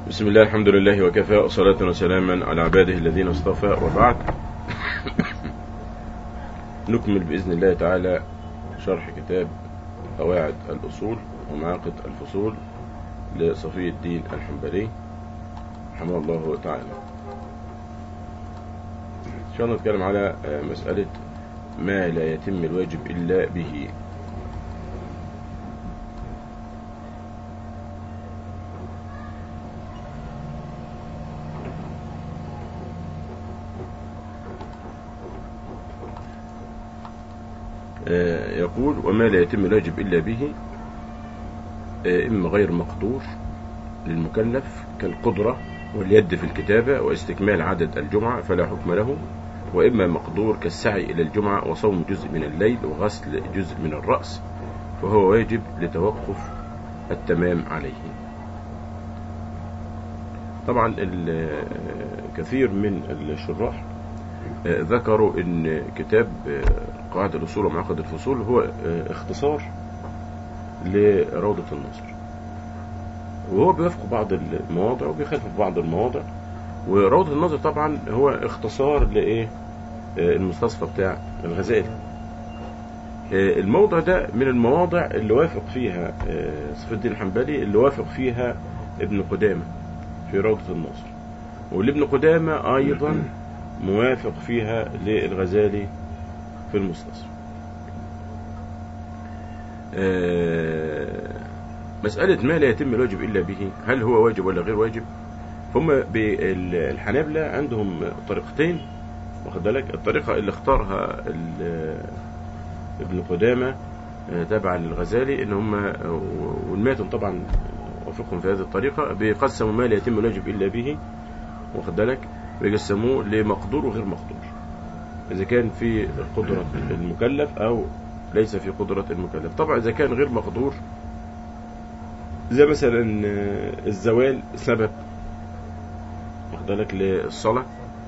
بسم الله الحمد لله وكفى وصلاة وسلاما على عباده الذين اصطفى وبعد نكمل بإذن الله تعالى شرح كتاب قواعد الأصول ومعاقد الفصول لصفي الدين الحنبلي رحمه الله تعالى إن شاء الله نتكلم على مسألة ما لا يتم الواجب إلا به يقول وما لا يتم الواجب إلا به إما غير مقدور للمكلف كالقدرة واليد في الكتابة واستكمال عدد الجمعة فلا حكم له وإما مقدور كالسعي إلى الجمعة وصوم جزء من الليل وغسل جزء من الرأس فهو واجب لتوقف التمام عليه طبعا كثير من الشراح ذكروا ان كتاب قواعد الاصول ومعقد الفصول هو اختصار لروضة النظر وهو بيوافق بعض المواضع وبيخالف بعض المواضع وروضة النظر طبعا هو اختصار لايه المستصفى بتاع الغزالي الموضع ده من المواضع اللي وافق فيها صفي الدين الحنبلي اللي وافق فيها ابن قدامة في روضة النظر والابن قدامة ايضا موافق فيها للغزالي في المستصفى مسألة ما لا يتم الواجب إلا به هل هو واجب ولا غير واجب هم بالحنابلة عندهم طريقتين واخد بالك الطريقة اللي اختارها ابن قدامة تابعا للغزالي ان هم والماتن طبعا وافقهم في هذه الطريقة بيقسموا ما لا يتم الواجب إلا به واخد بالك بيقسموه لمقدور وغير مقدور إذا كان في قدرة المكلف أو ليس في قدرة المكلف طبعا إذا كان غير مقدور زي مثلا الزوال سبب واخد بالك للصلاة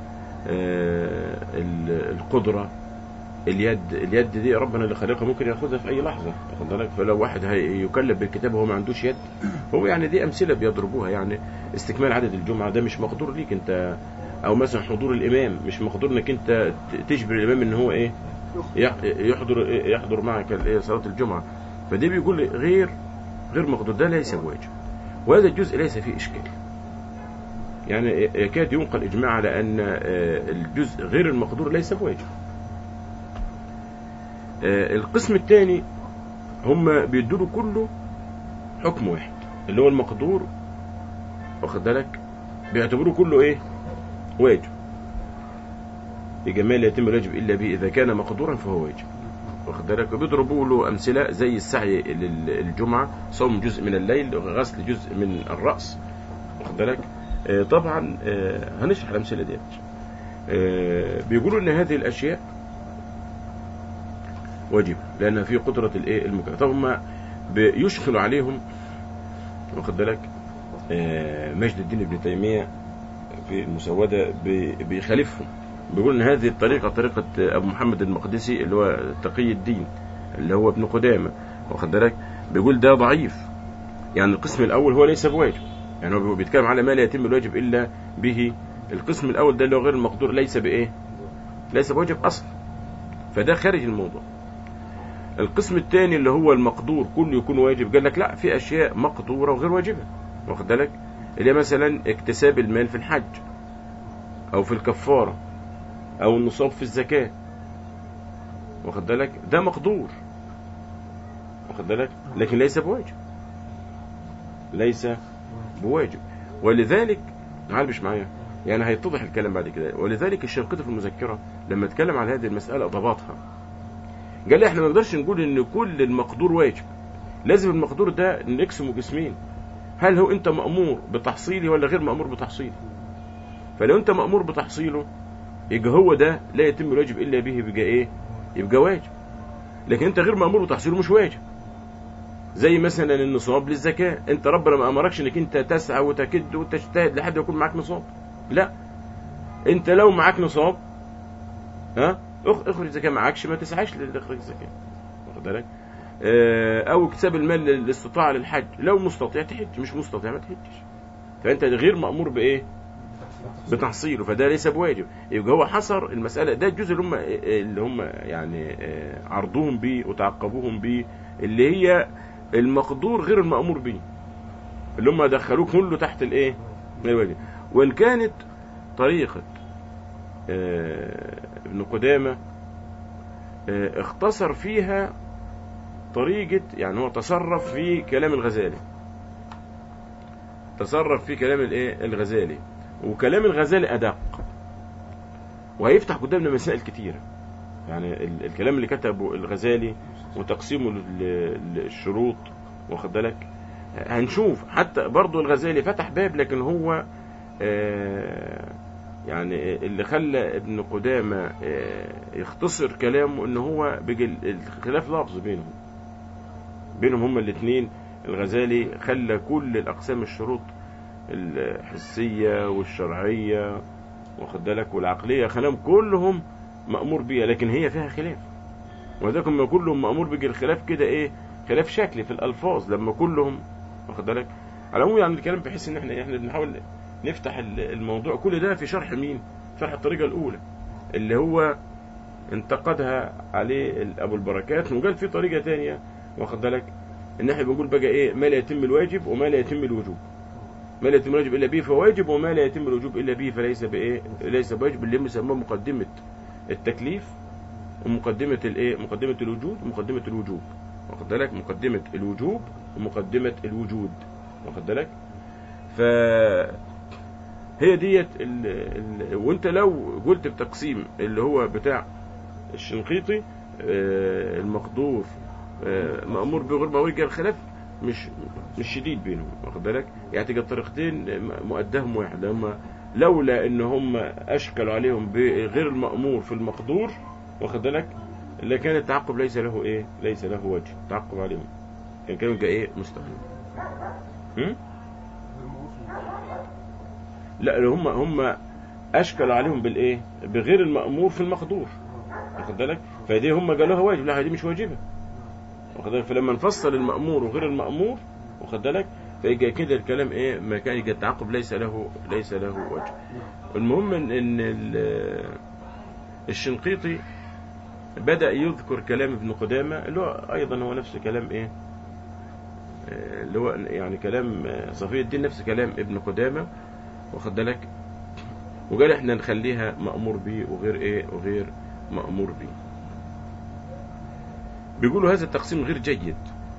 القدرة اليد اليد دي ربنا اللي خلقها ممكن ياخذها في اي لحظه واخد بالك فلو واحد هيكلف بالكتاب وهو ما عندوش يد هو يعني دي امثله بيضربوها يعني استكمال عدد الجمعه ده مش مقدور ليك انت او مثلا حضور الامام مش مقدور انك انت تجبر الامام ان هو ايه يحضر يحضر معك الايه صلاه الجمعه فدي بيقول غير غير مقدور ده ليس بواجب وهذا الجزء ليس فيه اشكال يعني يكاد ينقل اجماع على ان الجزء غير المقدور ليس بواجب القسم الثاني هم بيدوا كله حكم واحد اللي هو المقدور واخد بالك بيعتبروه كله ايه واجب لجمال لا يتم الواجب الا به اذا كان مقدورا فهو واجب واخد بالك وبيضربوا له امثله زي السعي للجمعه صوم جزء من الليل غسل جزء من الراس واخد بالك طبعا هنشرح الامثله ديت بيقولوا ان هذه الاشياء واجب لان في قدره الايه المكلف طب هم بيشكلوا عليهم واخد بالك مجد الدين ابن تيميه في المسوده بيخالفهم بيقول ان هذه الطريقه طريقه ابو محمد المقدسي اللي هو تقي الدين اللي هو ابن قدامه واخد بالك بيقول ده ضعيف يعني القسم الاول هو ليس بواجب يعني هو بيتكلم على ما لا يتم الواجب الا به القسم الاول ده اللي هو غير المقدور ليس بايه ليس بواجب اصلا فده خارج الموضوع القسم الثاني اللي هو المقدور كله يكون واجب قال لك لا في اشياء مقدوره وغير واجبه واخد بالك اللي مثلا اكتساب المال في الحج او في الكفاره او النصاب في الزكاه واخد بالك ده مقدور واخد بالك لكن ليس بواجب ليس بواجب ولذلك معلش معايا يعني هيتضح الكلام بعد كده ولذلك الشنقيطي في المذكره لما اتكلم عن هذه المساله ضبطها قال لي احنا ما نقدرش نقول ان كل المقدور واجب لازم المقدور ده نقسمه قسمين هل هو انت مأمور بتحصيله ولا غير مأمور بتحصيله فلو انت مأمور بتحصيله يبقى هو ده لا يتم الواجب الا به يبقى ايه يبقى واجب لكن انت غير مأمور بتحصيله مش واجب زي مثلا النصاب للزكاة انت ربنا ما امركش انك انت تسعى وتكد وتجتهد لحد يكون معاك نصاب لا انت لو معاك نصاب ها اخرج زكاة معكش ما تسعاش لاخراج الزكاة واخد بالك او اكتساب المال للاستطاعة للحج لو مستطيع تحج مش مستطيع ما تحجش فانت غير مامور بايه بتحصيله فده ليس بواجب يبقى هو حصر المساله ده الجزء اللي هم اللي هم يعني آه، عرضوهم بيه وتعقبوهم بيه اللي هي المقدور غير المامور به اللي هم دخلوه كله تحت الايه الواجب وان كانت طريقه آه، ابن قدامه آه، اختصر فيها طريقة يعني هو تصرف في كلام الغزالي تصرف في كلام الايه الغزالي وكلام الغزالي أدق وهيفتح قدامنا مسائل كتيرة يعني ال- الكلام اللي كتبه الغزالي وتقسيمه لل- للشروط واخد بالك هنشوف حتى برضو الغزالي فتح باب لكن هو آه، يعني اللي خلى ابن قدامة آه، يختصر كلامه ان هو بيجي ال- الخلاف لفظ بينهم بينهم هما الاثنين الغزالي خلى كل الاقسام الشروط الحسية والشرعية واخد بالك والعقلية خلاهم كلهم مأمور بيها لكن هي فيها خلاف وذلك لما كلهم مأمور بيجي الخلاف كده ايه خلاف شكلي في الألفاظ لما كلهم واخد بالك على العموم يعني الكلام بحيث ان احنا احنا بنحاول نفتح ال- الموضوع كل ده في شرح مين شرح الطريقة الأولى اللي هو انتقدها عليه ال- أبو البركات وقال في طريقة تانية واخد بالك ان احنا بنقول بقى ايه ما لا يتم الواجب وما لا يتم الوجوب ما لا يتم الواجب الا به فواجب وما لا يتم الوجوب الا به فليس بايه ليس بواجب اللي هم يسموه مقدمه التكليف ومقدمه الايه مقدمه الوجود ومقدمه الوجوب واخد بالك مقدمه الوجوب ومقدمه الوجود واخد بالك ف هي ديت ال... ال... وانت لو قلت بتقسيم اللي هو بتاع الشنقيطي آه، المقدور آه، مأمور بغير ما وجه الخلاف مش مش شديد بينهم واخد بالك يعني تلقى الطريقتين مؤداهم واحد هم لولا ان هم اشكلوا عليهم بغير المأمور في المقدور واخد بالك لكان التعقب ليس له ايه ليس له وجه تعقب عليهم كان كانوا يبقى ايه مستقيم هم؟ لا هم هم اشكلوا عليهم بالايه بغير المأمور في المقدور واخد بالك فدي هم قالوها واجب لا دي مش واجبه واخد بالك فلما نفصل المأمور وغير المأمور واخد بالك فيجي كده الكلام ايه ما كان يجي التعقب ليس له ليس له وجه المهم ان, إن ال- الشنقيطي بدأ يذكر كلام ابن قدامة اللي هو ايضا هو نفس كلام ايه آه، اللي هو يعني كلام آه، صفي الدين نفس كلام ابن قدامة واخد بالك وقال احنا نخليها مأمور به وغير ايه وغير مأمور به بيقولوا هذا التقسيم غير جيد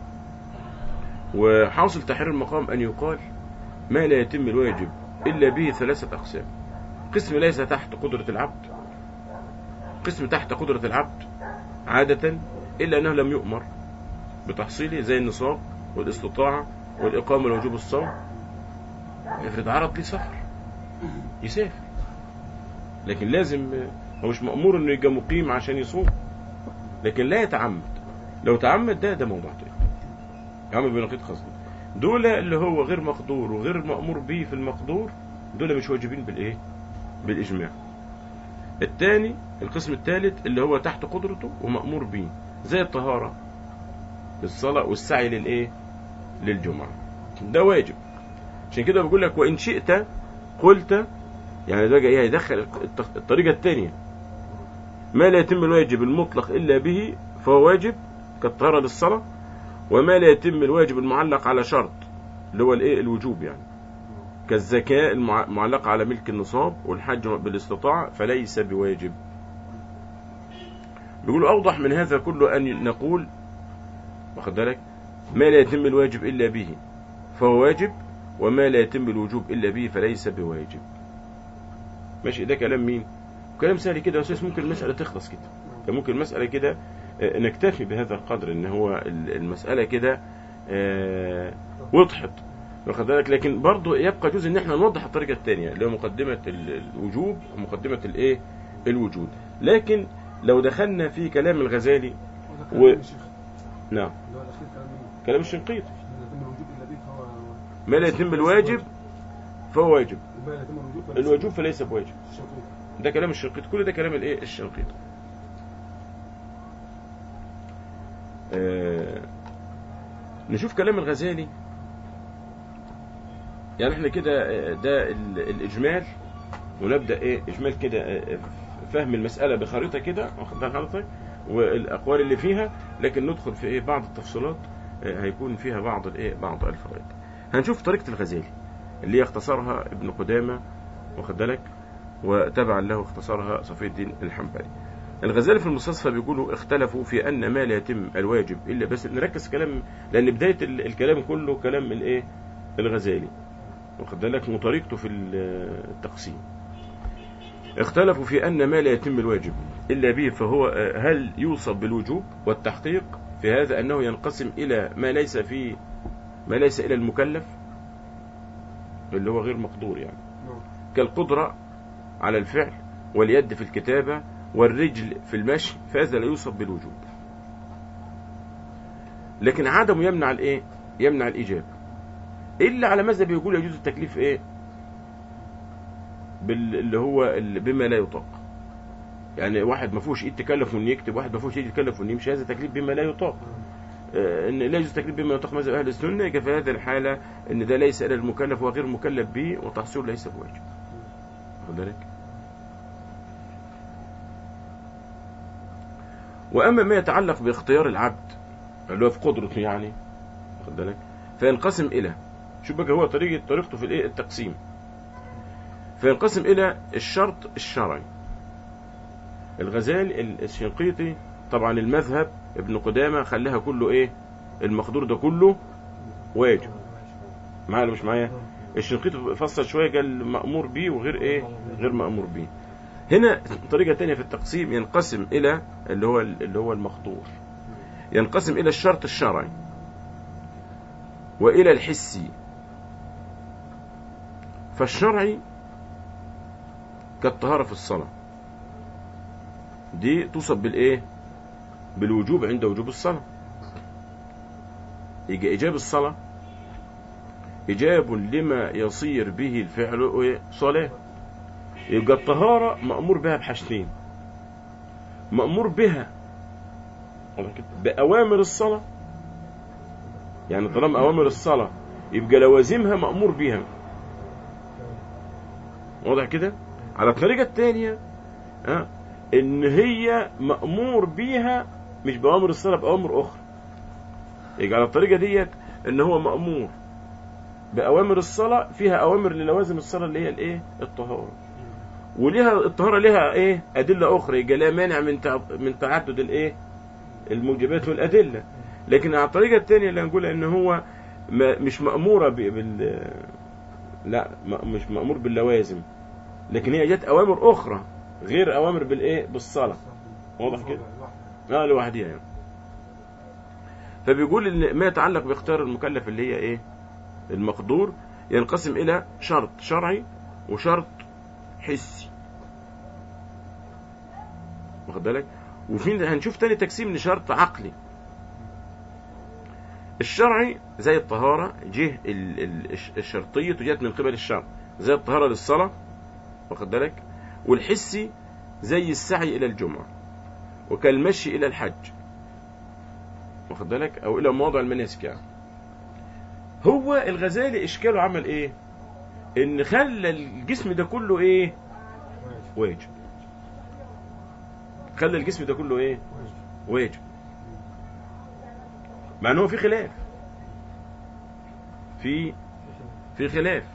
وحاصل تحرير المقام أن يقال ما لا يتم الواجب إلا به ثلاثة أقسام قسم ليس تحت قدرة العبد قسم تحت قدرة العبد عادة إلا أنه لم يؤمر بتحصيله زي النصاب والاستطاعة والإقامة لوجوب الصوم افرض عرض لي سفر يسافر لكن لازم هو مش مأمور انه يبقى مقيم عشان يصوم لكن لا يتعمد لو تعمد ده ده موضوع تاني يعمل بنقيض قصد دول اللي هو غير مقدور وغير مأمور به في المقدور دول مش واجبين بالايه بالاجماع الثاني القسم الثالث اللي هو تحت قدرته ومأمور به زي الطهارة الصلاة والسعي للايه للجمعة ده واجب عشان كده بقول لك وإن شئت قلت يعني ده جاي يدخل الت- الطريقة الثانية ما لا يتم الواجب المطلق إلا به فهو واجب كالطهارة للصلاة وما لا يتم الواجب المعلق على شرط اللي هو الايه الوجوب يعني كالزكاة المع- المعلقة على ملك النصاب والحج بالاستطاعة فليس بواجب بيقولوا أوضح من هذا كله أن نقول واخد بالك ما لا يتم الواجب إلا به فهو واجب وما لا يتم الوجوب إلا به فليس بواجب ماشي ده كلام مين كلام سهل كده يا أستاذ ممكن المسألة تخلص كده كان ممكن المسألة كده آه، نكتفي بهذا القدر ان هو ال- المسألة كده آه، وضحت واخد بالك لكن برضه يبقى جزء ان احنا نوضح الطريقة الثانية اللي هو مقدمة ال- الوجوب ومقدمة الايه الوجود لكن لو دخلنا في كلام الغزالي و- و... نعم اللي هو الاخير كلام مين؟ كلام الشنقيطي لا يتم الوجوب الا به فهو ما لا يتم الواجب فهو واجب وما لا يتم الوجوب فليس الوجوب فليس بواجب الشنقيطي. ده كلام الشنقيط كل ده كلام الايه الشنقيط آه نشوف كلام الغزالي يعني احنا كده آه، ده ال- الاجمال ونبدا ايه اجمال كده آه، فهم المساله بخريطه كده واخد بال حضرتك والاقوال اللي فيها لكن ندخل في ايه بعض التفصيلات آه، هيكون فيها بعض الايه بعض الفوائد هنشوف طريقه الغزالي اللي هي اختصرها ابن قدامه واخد بالك وتبعا له اختصرها صفي الدين الحنبلي الغزالي في المستصفى بيقولوا اختلفوا في ان ما لا يتم الواجب الا بس نركز كلام لان بدايه ال- الكلام كله كلام الايه الغزالي واخد بالك وطريقته في التقسيم اختلفوا في ان ما لا يتم الواجب الا به فهو آه، هل يوصف بالوجوب والتحقيق في هذا انه ينقسم الى ما ليس في ما ليس الى المكلف اللي هو غير مقدور يعني نعم كالقدرة على الفعل واليد في الكتابة والرجل في المشي فهذا لا يوصف بالوجوب لكن عدمه يمنع الايه يمنع الاجابه الا على مذهب يقول يجوز التكليف ايه بال- اللي هو ال- بما لا يطاق يعني واحد ما فيهوش ايد تكلف انه يكتب واحد ما فيهوش ايد يتكلف انه يمشي هذا تكليف بما لا يطاق آه، ان لا يجوز التكليف بما يطاق مذهب اهل السنه يبقى في هذه الحاله ان ده ليس الى المكلف وغير مكلف به وتحصيله ليس بواجب واخد بالك واما ما يتعلق باختيار العبد اللي هو في قدرته يعني واخد بالك فينقسم الى شوف بقى هو طريقه طريقته في الايه التقسيم فينقسم الى الشرط الشرعي الغزالي الشنقيطي طبعا المذهب ابن قدامه خلاها كله ايه المقدور ده كله واجب معايا ولا مش معايا الشنقيطي فصل شويه قال مأمور به وغير ايه غير مأمور به هنا طريقة تانية في التقسيم ينقسم إلى اللي هو اللي هو المخطور ينقسم إلى الشرط الشرعي وإلى الحسي فالشرعي كالطهارة في الصلاة دي توصف بالإيه بالوجوب عند وجوب الصلاة يجي إيجاب الصلاة إيجاب لما يصير به الفعل إيه؟ صلاة يبقى الطهارة مأمور بها بحاجتين مأمور بها بأوامر الصلاة يعني طالما أوامر الصلاة يبقى لوازمها مأمور بها واضح كده على الطريقة الثانية ها إن هي مأمور بيها مش بأوامر الصلاة بأوامر أخرى يبقى على الطريقة ديت إن هو مأمور بأوامر الصلاة فيها أوامر للوازم الصلاة اللي هي الإيه الطهارة وليها الطهارة لها ايه أدلة أخرى يبقى لا مانع من تع- من تعدد الايه الموجبات والأدلة لكن على الطريقة الثانية اللي هنقولها إن هو ما مش مأمورة ب- بال لا ما- مش مأمور باللوازم لكن هي جت أوامر أخرى غير أوامر بالإيه بالصلاة واضح كده اه لوحديها يعني فبيقول ان ما يتعلق باختيار المكلف اللي هي ايه المقدور ينقسم الى شرط شرعي وشرط حسي واخد بالك وفي هنشوف تاني تقسيم لشرط عقلي الشرعي زي الطهارة جه ال- ال- الش- الشرطية جت من قبل الشرع زي الطهارة للصلاة واخد بالك والحسي زي السعي إلى الجمعة وكالمشي إلى الحج واخد بالك أو إلى مواضع المناسك يعني هو الغزالي إشكاله عمل إيه إن خلى الجسم ده كله إيه واجب خلى الجسم ده كله إيه واجب مع ان هو في خلاف في في خلاف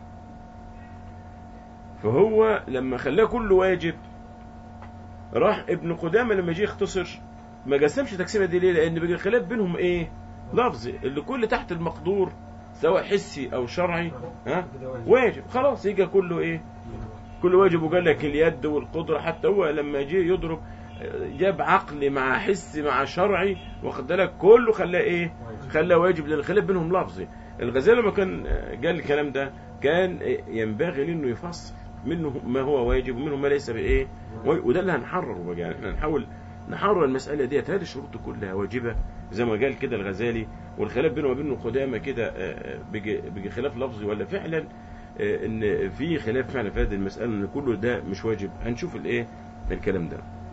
فهو لما خلاه كله واجب راح ابن قدامه لما جه يختصر ما قسمش تقسيمه دي ليه لان بقى الخلاف بينهم ايه لفظي اللي كل تحت المقدور سواء حسي او شرعي ها واجب خلاص يجي كله ايه كل واجب وقال لك اليد والقدره حتى هو لما جه يضرب جاب عقلي مع حسي مع شرعي واخد بالك كله خلاه ايه خلاه واجب لان الخلاف بينهم لفظي الغزالي لما كان قال الكلام ده كان ينبغي له انه يفصل منه ما هو واجب ومنه ما ليس بايه وده اللي هنحرره بقى يعني احنا نحاول نحرر المساله ديت هذه الشروط كلها واجبه زي ما قال كده الغزالي والخلاف بينه وبين قدامه كده بيجي بيجي خلاف لفظي ولا فعلا ان في خلاف فعلا في هذه المساله ان كله ده مش واجب هنشوف الايه الكلام ده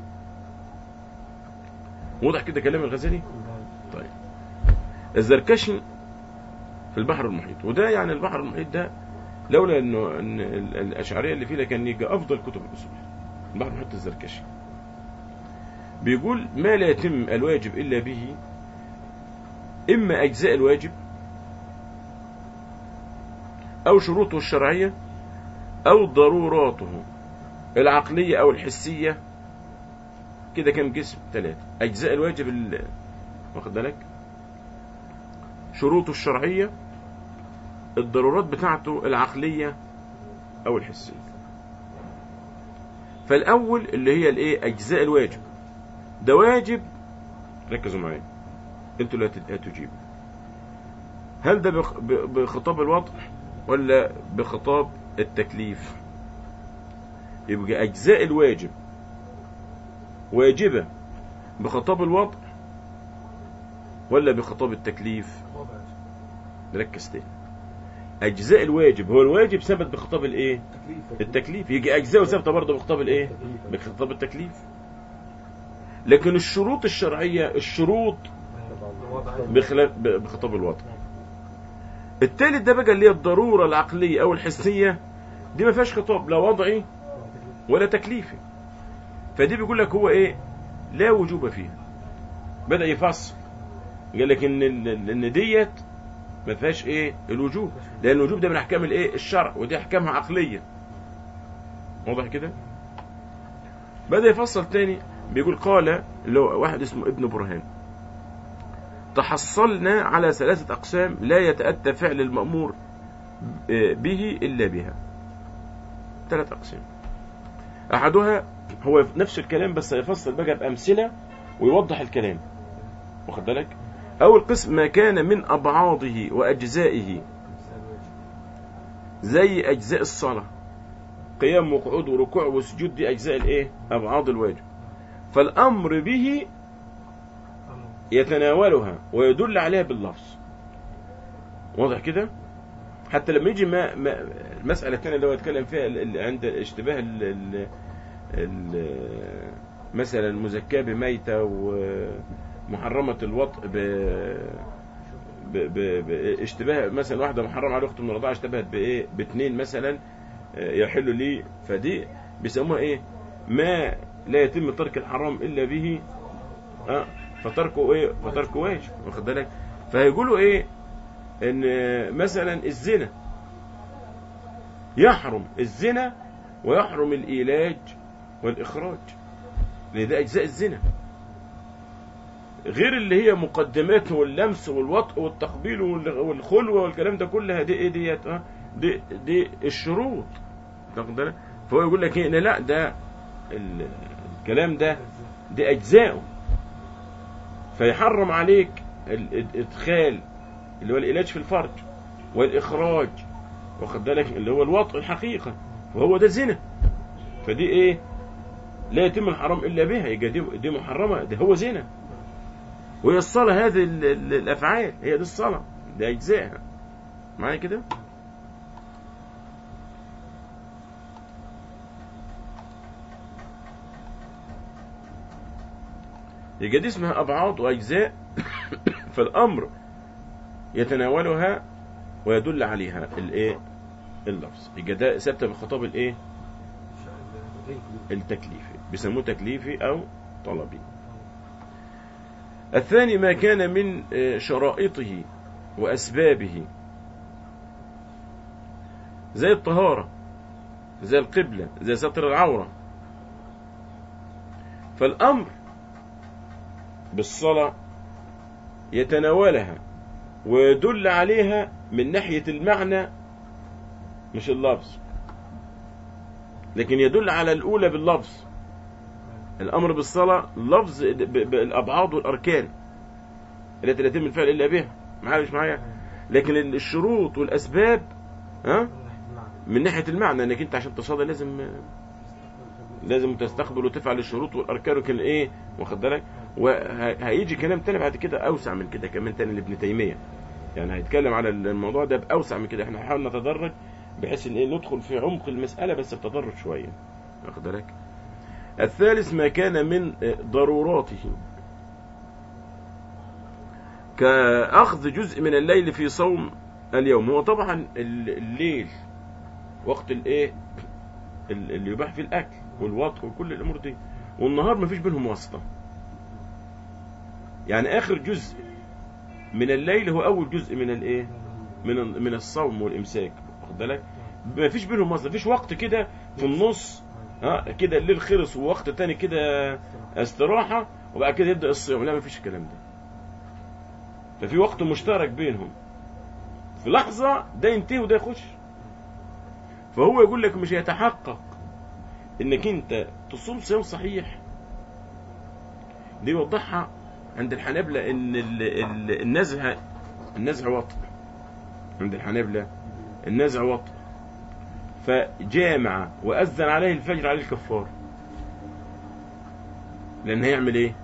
واضح كده كلام الغزالي طيب الزركشي في البحر المحيط وده يعني البحر المحيط ده لولا انه ان ال- الاشعريه اللي فيه ده كان يجي افضل كتب الاصول بعد محط الزركشي بيقول ما لا يتم الواجب الا به اما اجزاء الواجب او شروطه الشرعيه او ضروراته العقليه او الحسيه كده كم قسم ثلاثه اجزاء الواجب ال- واخد بالك شروطه الشرعيه الضرورات بتاعته العقليه او الحسيه فالاول اللي هي الايه اجزاء الواجب ده واجب ركزوا معايا انتوا اللي هت- هتجيبوا هل ده بخ- ب- بخطاب الوضع ولا بخطاب التكليف يبقى اجزاء الواجب واجبه بخطاب الوضع ولا بخطاب التكليف نركز تاني اجزاء الواجب هو الواجب ثبت بخطاب الايه تكليف التكليف يجي اجزاء ثابته برضه بخطاب الايه بخطاب التكليف لكن الشروط الشرعيه الشروط بخلاف ب- بخطاب الوضع التالت ده بقى اللي هي الضروره العقليه او الحسيه دي ما فيهاش خطاب لا وضعي ولا تكليفي فدي بيقول لك هو ايه لا وجوب فيها بدا يفصل قال لك ان ال- ان ديت ما فيهاش ايه الوجوب لان الوجوب ده من احكام الايه الشرع ودي احكامها عقليه واضح كده بدا يفصل تاني بيقول قال اللي هو واحد اسمه ابن برهان تحصلنا على ثلاثة أقسام لا يتأتى فعل المأمور به إلا بها ثلاث أقسام أحدها هو نفس الكلام بس يفصل بقى بأمثلة ويوضح الكلام واخد بالك أول قسم ما كان من أبعاضه وأجزائه زي أجزاء الصلاة قيام وقعود وركوع وسجود دي أجزاء الإيه أبعاض الواجب فالأمر به يتناولها ويدل عليها باللفظ واضح كده حتى لما يجي ما, ما المسألة الثانية اللي هو يتكلم فيها ال- ال- عند اشتباه ال ال ال مثلا مزكاة بميتة ومحرمة الوطء ب ب ب ب اشتباه مثلا واحدة محرم على أخت من الرضاعة اشتبهت بإيه باتنين مثلا آه، يحل لي فدي بيسموها إيه ما لا يتم ترك الحرام إلا به آه فتركه ايه فتركه واجب واخد بالك فهيقولوا ايه ان مثلا الزنا يحرم الزنا ويحرم الايلاج والاخراج لان ده اجزاء الزنا غير اللي هي مقدمات واللمس والوطء والتقبيل وال- والخلوه والكلام ده كلها دي ايه ديت اه دي دي الشروط واخد بالك فهو يقول لك ايه إن لا ده ال- الكلام ده دي اجزاؤه فيحرم عليك ال- الادخال اللي هو العلاج في الفرج والاخراج واخد بالك اللي هو الوطء الحقيقه وهو ده زنا فدي ايه لا يتم الحرام الا بها يبقى دي, دي محرمه ده هو زنا وهي الصلاه هذه ال- ال- الافعال هي دي الصلاه ده اجزائها معايا كده يبقى دي اسمها أبعاد وأجزاء فالأمر يتناولها ويدل عليها الإيه؟ اللفظ يبقى ده ثابتة بخطاب الإيه؟ التكليفي بيسموه تكليفي أو طلبي الثاني ما كان من آه، شرائطه وأسبابه زي الطهارة زي القبلة زي ستر العورة فالأمر بالصلاة يتناولها ويدل عليها من ناحية المعنى مش اللفظ لكن يدل على الأولى باللفظ الأمر بالصلاة لفظ ب- ب- بالأبعاد والأركان التي لا يتم الفعل إلا بها معايا مش معايا لكن الشروط والأسباب ها من ناحية المعنى انك انت عشان تصلي لازم لازم تستقبل وتفعل الشروط والاركان وكان ايه واخد بالك وهيجي كلام تاني بعد كده اوسع من كده كمان تاني لابن تيميه يعني هيتكلم على الموضوع ده باوسع من كده احنا هنحاول نتدرج بحيث ان ايه ندخل في عمق المساله بس بتدرج شويه واخد بالك الثالث ما كان من ضروراته كأخذ جزء من الليل في صوم اليوم هو طبعا الليل وقت الايه ال- اللي يباح فيه الاكل والوطء وكل الامور دي والنهار مفيش بينهم واسطه يعني اخر جزء من الليل هو اول جزء من الايه من من الصوم والامساك واخد بالك مفيش بينهم واسطه مفيش وقت كده في النص ها كده الليل خلص ووقت تاني كده استراحه وبعد كده يبدا الصيام لا مفيش الكلام ده ففي وقت مشترك بينهم في لحظه ده ينتهي وده يخش فهو يقول لك مش هيتحقق انك انت تصوم صيام صحيح دي يوضحها عند الحنابلة ان ال- ال- النزع النزع وطء عند الحنابلة النزع وطء فجامع وأذن عليه الفجر عليه الكفار لأن هيعمل ايه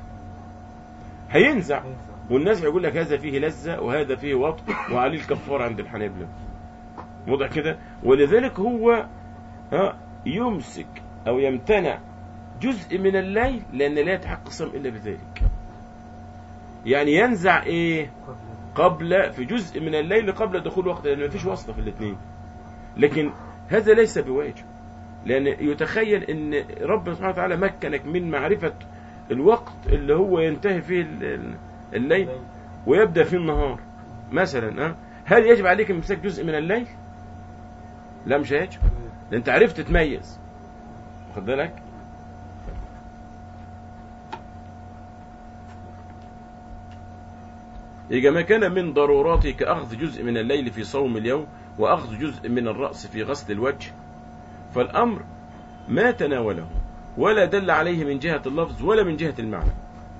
هينزع والنزع يقول لك هذا فيه لذة وهذا فيه وطء وعليه الكفار عند الحنابلة وضع كده ولذلك هو ها يمسك أو يمتنع جزء من الليل لأن لا يتحقق الصيام إلا بذلك يعني ينزع إيه قبل في جزء من الليل قبل دخول وقت لأن مفيش واسطة في الاثنين لكن هذا ليس بواجب لأن يتخيل أن ربنا سبحانه وتعالى مكنك من معرفة الوقت اللي هو ينتهي فيه ال- ال- الليل ويبدأ فيه النهار مثلا ها هل يجب عليك امساك جزء من الليل؟ لا مش هيجب لأن أنت عرفت تميز واخد بالك؟ إذا ما كان من ضروراتي كأخذ جزء من الليل في صوم اليوم وأخذ جزء من الرأس في غسل الوجه فالأمر ما تناوله ولا دل عليه من جهة اللفظ ولا من جهة المعنى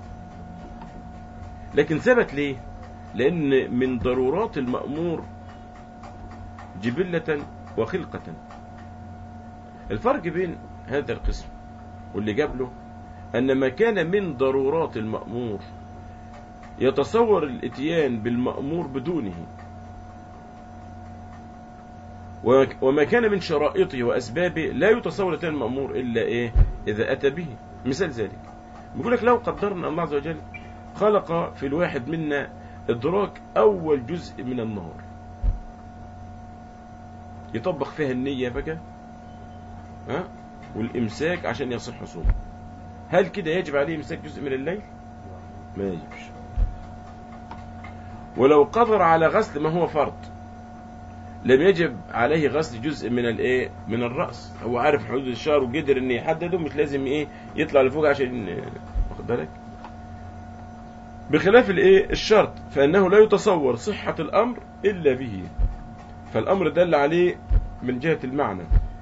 لكن ثبت ليه لأن من ضرورات المأمور جبلة وخلقة الفرق بين هذا القسم واللي جاب له أن ما كان من ضرورات المأمور يتصور الاتيان بالمأمور بدونه وك- وما كان من شرائطه وأسبابه لا يتصور الاتيان المأمور إلا إيه إذا أتى به مثال ذلك بيقول لك لو قدرنا الله عز وجل خلق في الواحد منا إدراك أول جزء من النهار يطبق فيها النية بقى ها والإمساك عشان يصح صومه هل كده يجب عليه إمساك جزء من الليل؟ ما يجبش ولو قدر على غسل ما هو فرض لم يجب عليه غسل جزء من الايه من الراس هو عارف حدود الشهر وقدر ان يحدده مش لازم ايه يطلع لفوق عشان واخد بالك بخلاف الايه الشرط فانه لا يتصور صحة الامر الا به فالامر دل عليه من جهة المعنى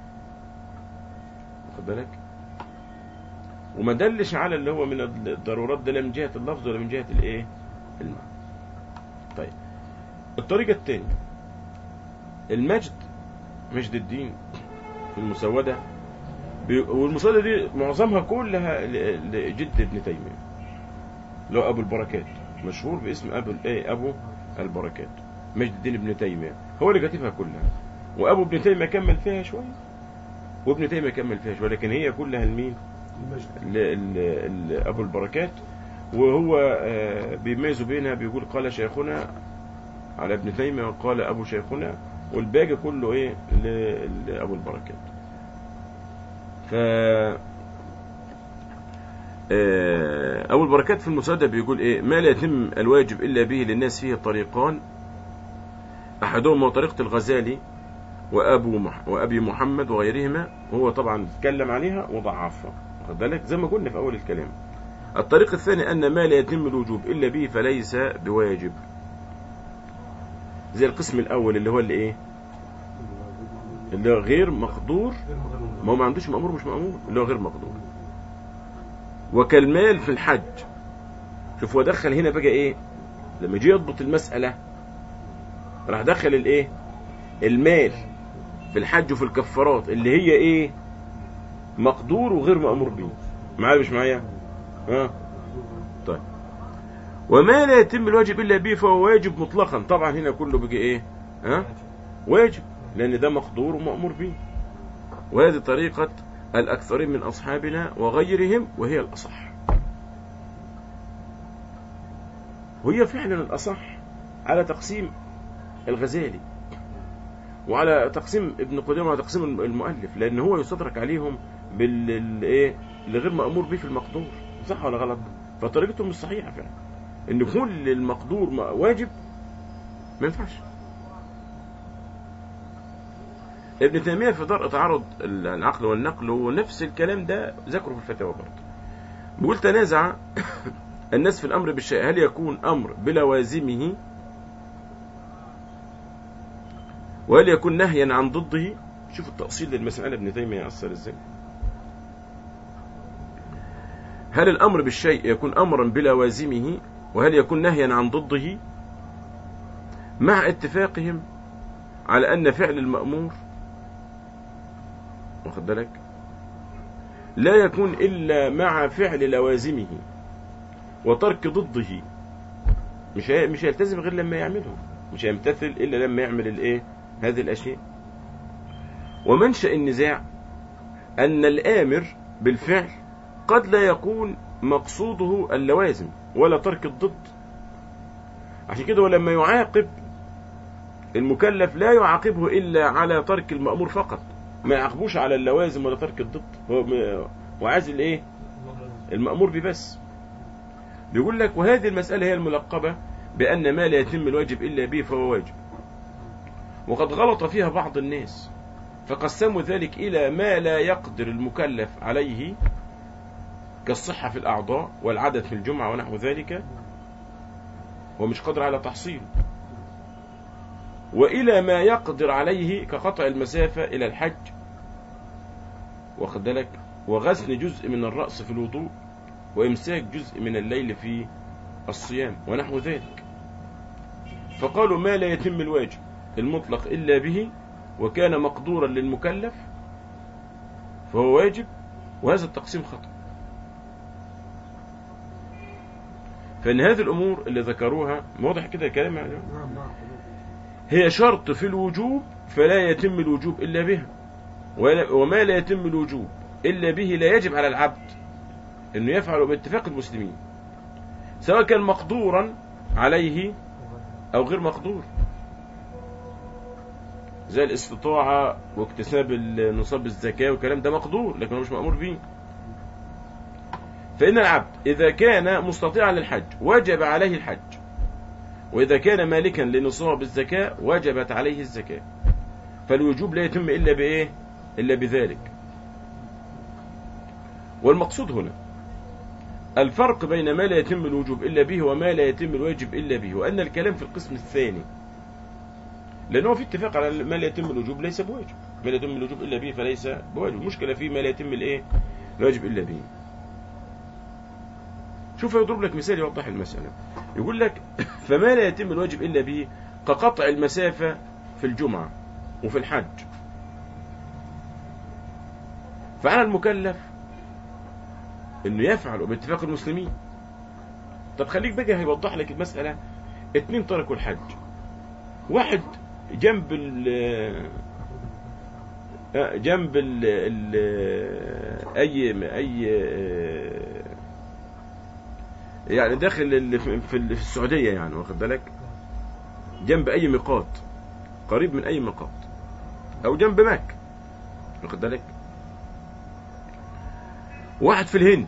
واخد بالك وما دلش على اللي هو من الضرورات ده لا من جهة اللفظ ولا من جهة الايه المعنى طيب الطريقة الثانية المجد مجد الدين في المسودة بي- والمسودة دي معظمها كلها ل- لجد ابن تيمية اللي هو أبو البركات مشهور باسم أبو الإيه أبو البركات مجد الدين ابن تيمية هو اللي كاتبها كلها وأبو ابن تيمية كمل فيها شوية وابن تيمية كمل فيها شوية لكن هي كلها لمين؟ المجد ل- ل- ل- أبو البركات وهو آه، بيميزوا بينها بيقول قال شيخنا على ابن تيمية وقال أبو شيخنا والباقي كله إيه ل- لأبو البركات ف آه، أبو البركات في المسودة بيقول إيه ما لا يتم الواجب إلا به للناس فيه طريقان أحدهما طريقة الغزالي وأبو مح... وأبي محمد وغيرهما وهو طبعا اتكلم عليها وضعفها واخد بالك زي ما قلنا في أول الكلام الطريق الثاني أن ما لا يتم الوجوب إلا به فليس بواجب زي القسم الأول اللي هو اللي إيه اللي هو غير مقدور ما هو ما عندوش مأمور مش مأمور اللي هو غير مقدور وكالمال في الحج شوف هو دخل هنا بقى إيه لما جه يضبط المسألة راح دخل الإيه المال في الحج وفي الكفارات اللي هي إيه مقدور وغير مأمور به معايا مش معايا ها طيب وما لا يتم الواجب الا به فهو واجب مطلقا طبعا هنا كله بيجي ايه ها واجب لان ده مقدور ومأمور به وهذه طريقة الأكثرين من أصحابنا وغيرهم وهي الأصح وهي فعلا الأصح على تقسيم الغزالي وعلى تقسيم ابن قدامه وعلى تقسيم المؤلف لان هو يستدرك عليهم بالايه اللي غير مامور به في المقدور صح ولا غلط فطريقتهم مش صحيحه فعلا ان كل المقدور ما- واجب ما ينفعش ابن تيميه في درء تعارض العقل والنقل ونفس الكلام ده ذكره في الفتاوى برضه بيقول تنازع الناس في الامر بالشيء هل يكون امر بلوازمه وهل يكون نهيا عن ضده شوف التأصيل للمسألة ابن تيمية يأثر ازاي هل الأمر بالشيء يكون أمرا بلوازمه وهل يكون نهيا عن ضده مع اتفاقهم على أن فعل المأمور واخد بالك لا يكون إلا مع فعل لوازمه وترك ضده مش هي- مش هيلتزم غير لما يعمله مش هيمتثل إلا لما يعمل الإيه هذه الأشياء ومنشأ النزاع أن الآمر بالفعل قد لا يكون مقصوده اللوازم ولا ترك الضد عشان كده ولما يعاقب المكلف لا يعاقبه إلا على ترك المأمور فقط ما يعاقبوش على اللوازم ولا ترك الضد هو م- وعايز الايه المأمور به بس بيقول لك وهذه المسألة هي الملقبة بأن ما لا يتم الواجب إلا به فهو واجب وقد غلط فيها بعض الناس فقسموا ذلك إلى ما لا يقدر المكلف عليه كالصحة في الأعضاء والعدد في الجمعة ونحو ذلك هو مش قادر على تحصيل وإلى ما يقدر عليه كقطع المسافة إلى الحج واخد بالك وغسل جزء من الرأس في الوضوء وإمساك جزء من الليل في الصيام ونحو ذلك فقالوا ما لا يتم الواجب المطلق إلا به وكان مقدورا للمكلف فهو واجب وهذا التقسيم خطأ فإن هذه الأمور اللي ذكروها واضح كده كلام يعني نعم نعم هي شرط في الوجوب فلا يتم الوجوب إلا بها ولا- وما لا يتم الوجوب إلا به لا يجب على العبد أنه يفعل باتفاق المسلمين سواء كان مقدورا عليه أو غير مقدور زي الاستطاعة واكتساب نصاب الزكاة والكلام ده مقدور لكن هو مش مأمور به فإن العبد إذا كان مستطيعا للحج وجب عليه الحج وإذا كان مالكا لنصاب الزكاة وجبت عليه الزكاة فالوجوب لا يتم إلا بإيه إلا بذلك والمقصود هنا الفرق بين ما لا يتم الوجوب إلا به وما لا يتم الواجب إلا به وأن الكلام في القسم الثاني لأنه في اتفاق على ما لا يتم الوجوب ليس بواجب ما لا يتم الوجوب إلا به فليس بواجب المشكلة فيه ما لا يتم الإيه الواجب إلا به شوف يضرب لك مثال يوضح المسألة يقول لك فما لا يتم الواجب إلا به كقطع المسافة في الجمعة وفي الحج فعلى المكلف انه يفعل باتفاق المسلمين طب خليك بقى هيوضح لك المسألة اتنين تركوا الحج واحد جنب ال آه، جنب ال ال اي اي آه، يعني داخل ال- في في ال- في السعودية يعني واخد بالك جنب اي ميقات قريب من اي ميقات او جنب مكة واخد بالك واحد في الهند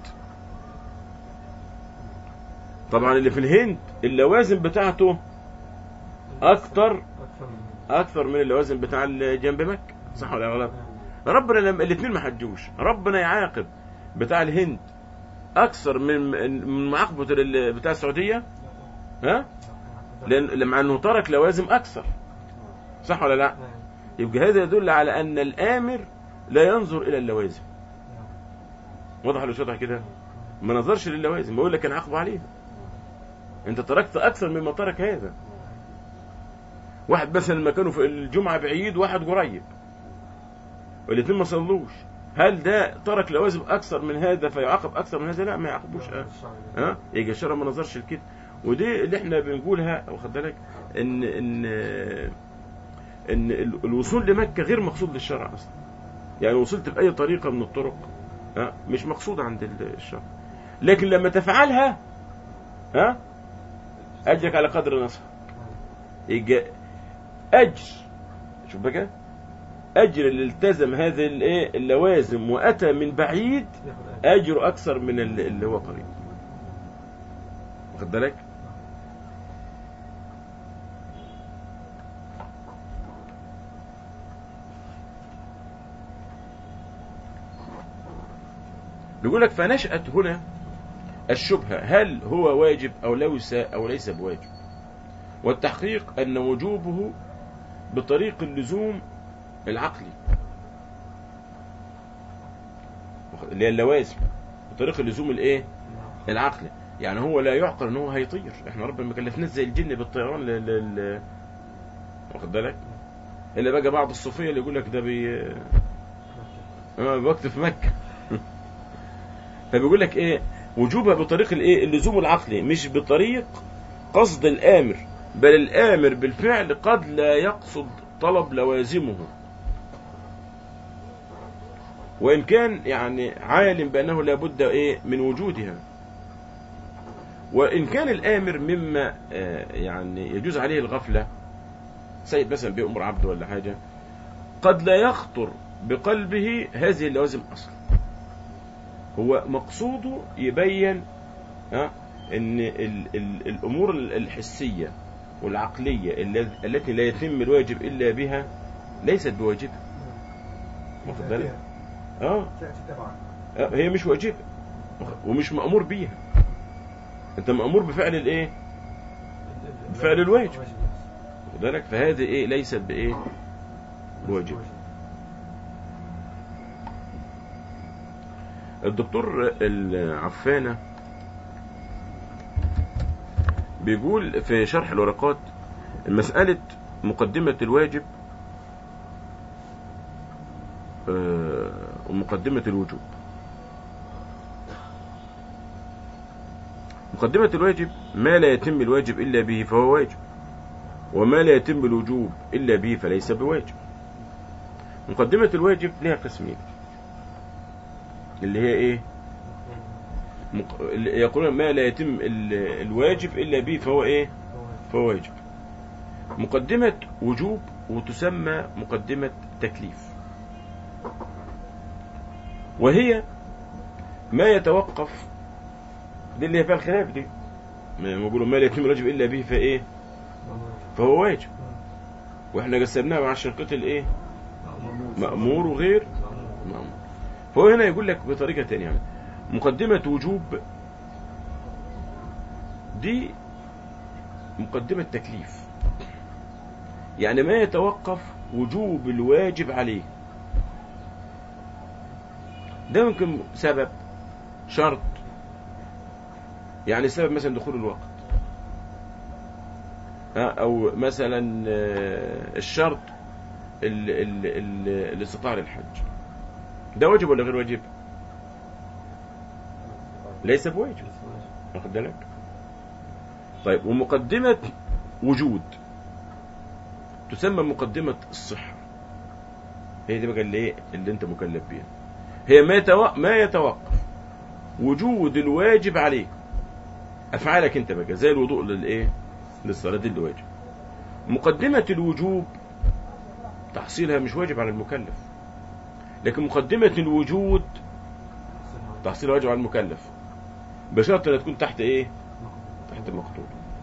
طبعا اللي في الهند اللوازم بتاعته اكتر أكثر من اكثر من اللوازم بتاع اللي جنب مكة صح ولا غلط ربنا لما الاثنين ما حجوش ربنا يعاقب بتاع الهند اكثر من من معاقبه ال- بتاع السعوديه ها لان لما انه ترك لوازم اكثر صح ولا لا يبقى هذا يدل على ان الامر لا ينظر الى اللوازم واضح ولا مش واضح كده ما نظرش للوازم بقول لك انا عاقبه عليها انت تركت اكثر مما ترك هذا واحد مثلا مكانه في الجمعه بعيد واحد قريب والاثنين ما صلوش هل ده ترك لوازم اكثر من هذا فيعاقب اكثر من هذا لا ما يعاقبوش آه. ها يجي الشرع ما نظرش لكده ودي اللي احنا بنقولها واخد بالك ان ان ان ال- الوصول لمكه غير مقصود للشرع اصلا يعني وصلت باي طريقه من الطرق ها مش مقصود عند ال- الشرع لكن لما تفعلها ها اجرك على قدر نصها يجي اجر شوف بقى اجر اللي التزم هذه الايه اللوازم واتى من بعيد ياخد أجر. اجره اكثر من اللي اللي هو قريب واخد بالك بيقول لك فنشأت هنا الشبهة هل هو واجب أو ليس أو ليس بواجب والتحقيق أن وجوبه بطريق اللزوم العقلي اللي هي اللوازم بطريق اللزوم الايه العقلي يعني هو لا يعقل ان هو هيطير احنا ربنا ما كلفناش زي الجن بالطيران ل... ل... ل... واخد بالك الا بقى بعض الصوفيه اللي يقول لك ده بي اه وقت في مكه فبيقول لك ايه وجوبها بطريق الايه اللزوم العقلي مش بطريق قصد الامر بل الامر بالفعل قد لا يقصد طلب لوازمه وإن كان يعني عالم بأنه لابد إيه من وجودها وإن كان الآمر مما آه، يعني يجوز عليه الغفلة سيد مثلا بيأمر عبد ولا حاجة قد لا يخطر بقلبه هذه اللوازم أصلا هو مقصوده يبين ها ان ال ال الامور الحسيه والعقليه الل- التي لا يتم الواجب الا بها ليست بواجبه واخد بالك اه تأتي تبعا آه، هي مش واجبة ومش مأمور بيها انت مأمور بفعل الايه بفعل الواجب. واخد بالك فهذه ايه ليست بايه بواجب الدكتور العفانة بيقول في شرح الورقات مسألة مقدمة الواجب آه، ومقدمة الوجوب مقدمة الواجب ما لا يتم الواجب إلا به فهو واجب وما لا يتم الوجوب إلا به فليس بواجب مقدمة الواجب لها قسمين اللي هي ايه مق... اللي يقولون ما لا يتم ال... الواجب إلا به فهو ايه فهو واجب مقدمة وجوب وتسمى مقدمة تكليف وهي ما يتوقف دي اللي هي فيها الخلاف دي ما يقولوا ما لا يتم الواجب الا به فايه فهو واجب واحنا قسمناها مع الشرقة الايه مأمور وغير مأمور فهو هنا يقول لك بطريقة تانية يعني مقدمة وجوب دي مقدمة تكليف يعني ما يتوقف وجوب الواجب عليه ده ممكن سبب شرط يعني سبب مثلا دخول الوقت ها، او مثلا آه، الشرط ال- ال- ال- الاستطاعة للحج ده واجب ولا غير واجب ليس بواجب واخد بالك طيب ومقدمة وجود تسمى مقدمة الصحة هي دي بقى اللي ايه اللي انت مكلف بيها هي ما يتو... ما يتوقف وجود الواجب عليك افعالك انت بقى زي الوضوء للايه للصلاه دي اللي واجب مقدمه الوجوب تحصيلها مش واجب على المكلف لكن مقدمه الوجود تحصيلها واجب على المكلف بشرط انها تكون تحت ايه تحت مقدور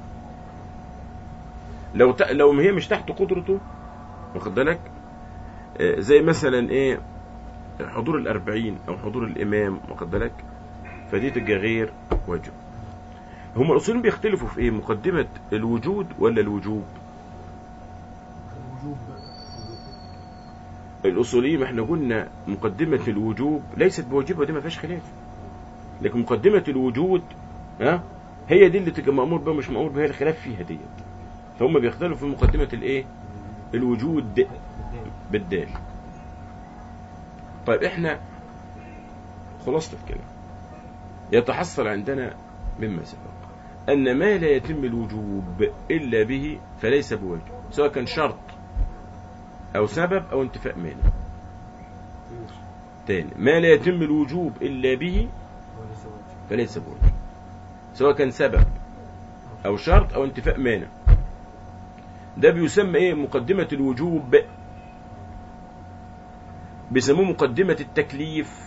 لو ت... لو هي مش تحت قدرته واخد بالك آه، زي مثلا ايه حضور الأربعين أو حضور الإمام واخد بالك فدي تبقى غير واجب هم الأصوليين بيختلفوا في إيه مقدمة الوجود ولا الوجوب الوجوب الأصوليين ما احنا قلنا مقدمة الوجوب ليست بواجبة دي ما فيهاش خلاف لكن مقدمة الوجود ها هي دي اللي تبقى مأمور بها مش مأمور بها الخلاف فيها ديت فهم بيختلفوا في مقدمة الإيه الوجود بالدال طيب احنا خلاصة الكلام يتحصل عندنا مما سبق أن ما لا يتم الوجوب إلا به فليس بواجب سواء كان شرط أو سبب أو انتفاء مانع تاني ما لا يتم الوجوب إلا به فليس بواجب سواء كان سبب أو شرط أو انتفاء مانع ده بيسمى إيه مقدمة الوجوب بيسموه مقدمة التكليف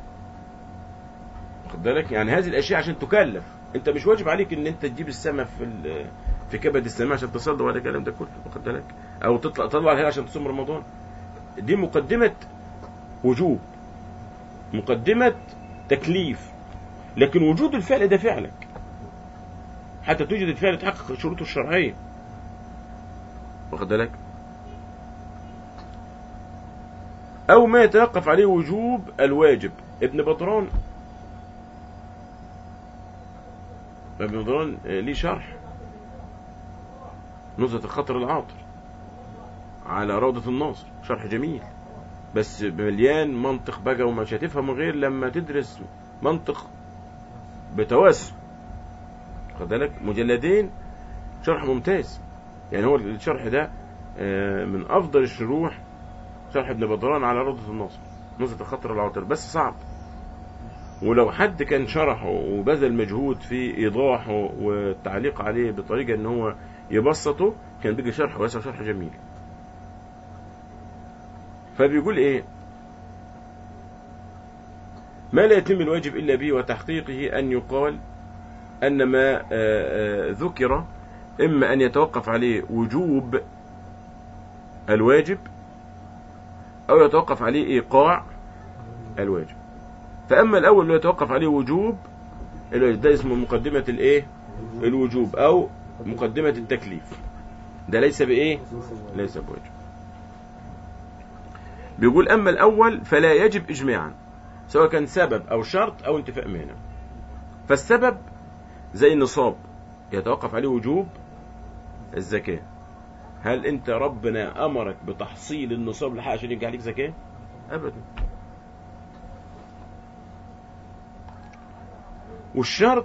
واخد بالك يعني هذه الاشياء عشان تكلف انت مش واجب عليك ان انت تجيب السماء في ال- في كبد السماء عشان تصلي ولا الكلام ده كله واخد بالك او تطلع تطلع الهلال عشان تصوم رمضان دي مقدمة وجوب مقدمة تكليف لكن وجود الفعل ده فعلك حتى توجد الفعل تحقق شروطه الشرعية واخد بالك أو ما يتوقف عليه وجوب الواجب ابن بدران ابن بدران آه، ليه شرح نزهة الخطر العاطر على روضة الناصر شرح جميل بس مليان منطق بقى ومش هتفهمه غير لما تدرس منطق بتوسع خد بالك مجلدين شرح ممتاز يعني هو الشرح ده آه، من افضل الشروح شرح ابن بدران على روضة الناصر نزهة الخطر العاطر بس صعب ولو حد كان شرحه وبذل مجهود في ايضاحه والتعليق عليه بطريقه ان هو يبسطه كان بيجي شرح واسع شرح جميل فبيقول ايه ما لا يتم الواجب الا به وتحقيقه ان يقال ان ما آه، آه، ذكر اما ان يتوقف عليه وجوب الواجب او يتوقف عليه ايقاع الواجب فاما الاول اللي يتوقف عليه وجوب الواجب ده اسمه مقدمه الايه الوجوب او مقدمه التكليف ده ليس بايه ليس بواجب بيقول اما الاول فلا يجب اجماعا سواء كان سبب او شرط او انتفاء مانع فالسبب زي النصاب يتوقف عليه وجوب الزكاه هل انت ربنا امرك بتحصيل النصاب لحق عشان يجي عليك زكاه ابدا والشرط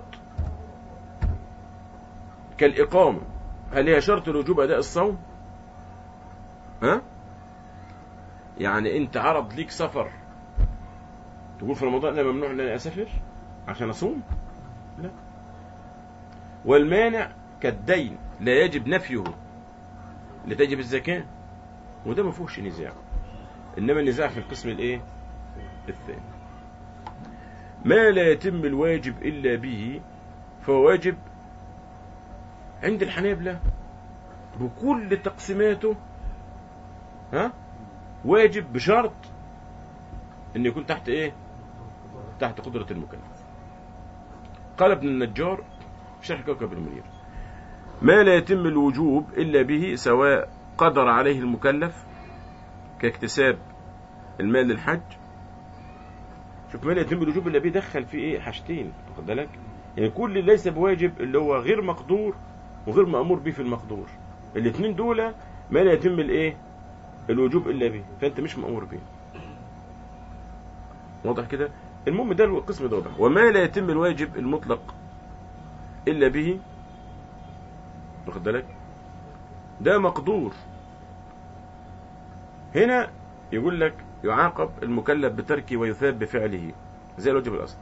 كالإقامة هل هي شرط الوجوب أداء الصوم ها يعني أنت عرض ليك سفر تقول في رمضان أنا ممنوع أن أنا أسافر عشان أصوم لا والمانع كالدين لا يجب نفيه لتجب الزكاة وده ما فيهوش نزاع إنما النزاع في القسم الإيه الثاني ما لا يتم الواجب إلا به فهو واجب عند الحنابلة بكل تقسيماته ها واجب بشرط ان يكون تحت ايه تحت قدرة المكلف قال ابن النجار في شرح كوكب المنير ما لا يتم الوجوب إلا به سواء قدر عليه المكلف كاكتساب المال للحج شوف ما لا يتم الوجوب إلا به دخل فيه إيه حاجتين واخد بالك يعني كل اللي ليس بواجب اللي هو غير مقدور وغير مأمور به في المقدور الاثنين دول ما لا يتم الايه الوجوب الا به فانت مش مأمور به واضح كده المهم ده القسم ده واضح وما لا يتم الواجب المطلق الا به واخد بالك ده مقدور هنا يقول لك يعاقب المكلف بتركه ويثاب بفعله زي الواجب الاصلي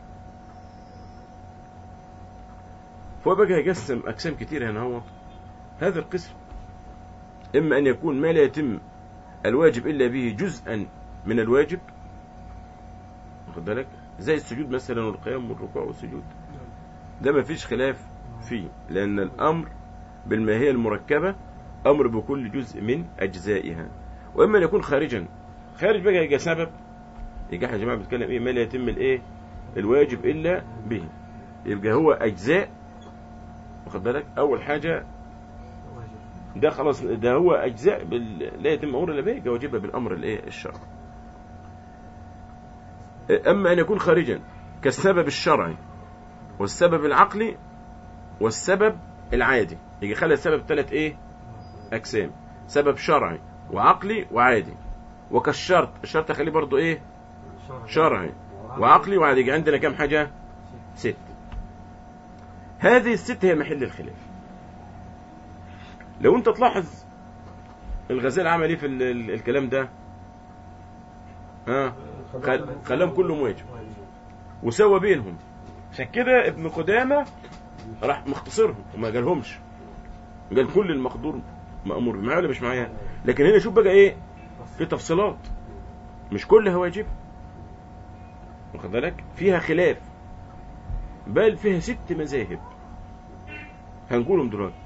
فهو بقى يقسم اقسام كتير هنا هو هذا القسم اما ان يكون ما لا يتم الواجب الا به جزءا من الواجب واخد بالك زي السجود مثلا والقيام والركوع والسجود ده ما فيش خلاف فيه لان الامر بالماهيه المركبه امر بكل جزء من اجزائها واما ان يكون خارجا خارج بقى يبقى سبب يبقى احنا يا جماعه بنتكلم ايه ما لا يتم الايه الواجب الا به يبقى هو اجزاء واخد بالك اول حاجه ده خلاص ده هو اجزاء بال... لا يتم امر الا به يبقى واجبها بالامر الايه الشرعي اما ان يكون خارجا كالسبب الشرعي والسبب العقلي والسبب العادي يجي خلى السبب ثلاث ايه اقسام سبب شرعي وعقلي وعادي وكالشرط الشرط اخليه برضو ايه شرعي وعقلي وعادي يجي عندنا كام حاجه ست هذه الست هي محل الخلاف لو انت تلاحظ الغزال عمل ايه في ال- ال- الكلام ده ها خل- خلاهم كلهم واجب وسوى بينهم عشان كده ابن قدامة راح مختصرهم وما قالهمش قال كل المقدور مأمور معايا ولا مش معايا لكن هنا شوف بقى ايه في تفصيلات مش كلها واجب واخد بالك فيها خلاف بل فيها ست مذاهب هنقولهم دلوقتي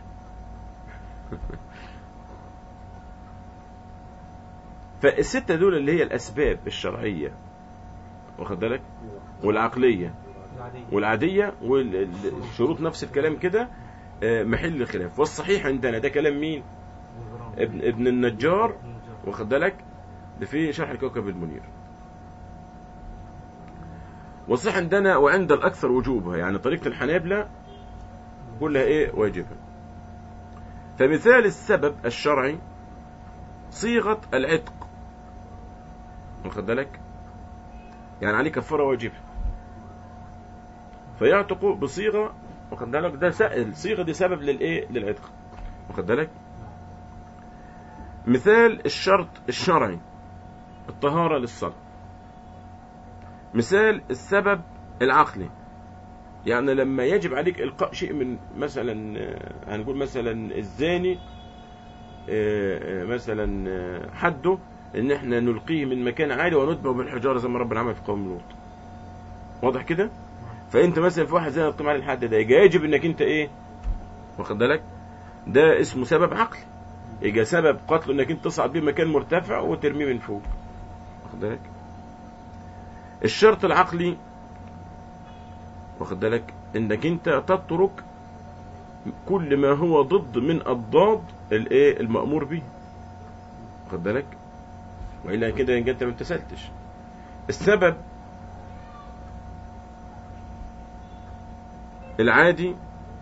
فالستة دول اللي هي الأسباب الشرعية واخد بالك والعقلية العادية والعادية والشروط نفس الكلام كده آه، محل الخلاف والصحيح عندنا ده كلام مين ابن, ابن النجار واخد بالك ده في شرح الكوكب المنير والصحيح عندنا وعند الأكثر وجوبها يعني طريقة الحنابلة كلها إيه واجبة فمثال السبب الشرعي صيغة العتق واخد بالك يعني عليه كفارة واجبة فيعتق بصيغة واخد بالك ده س- الصيغة دي سبب للإيه للعتق واخد بالك مثال الشرط الشرعي الطهارة للصلاة مثال السبب العقلي يعني لما يجب عليك إلقاء شيء من مثلا آه، هنقول مثلا الزاني آه، آه، مثلا آه، حده ان احنا نلقيه من مكان عالي ونتبعه بالحجاره زي ما ربنا عمل في قوم لوط واضح كده فانت مثلا في واحد زي تقيم عليه الحد ده يجي يجب انك انت ايه واخد بالك ده اسمه سبب عقلي يجي سبب قتله انك انت تصعد بيه مكان مرتفع وترميه من فوق واخد بالك الشرط العقلي واخد بالك انك انت تترك كل ما هو ضد من اضداد الايه المامور به واخد بالك والا كده يبقى انت ما امتثلتش السبب العادي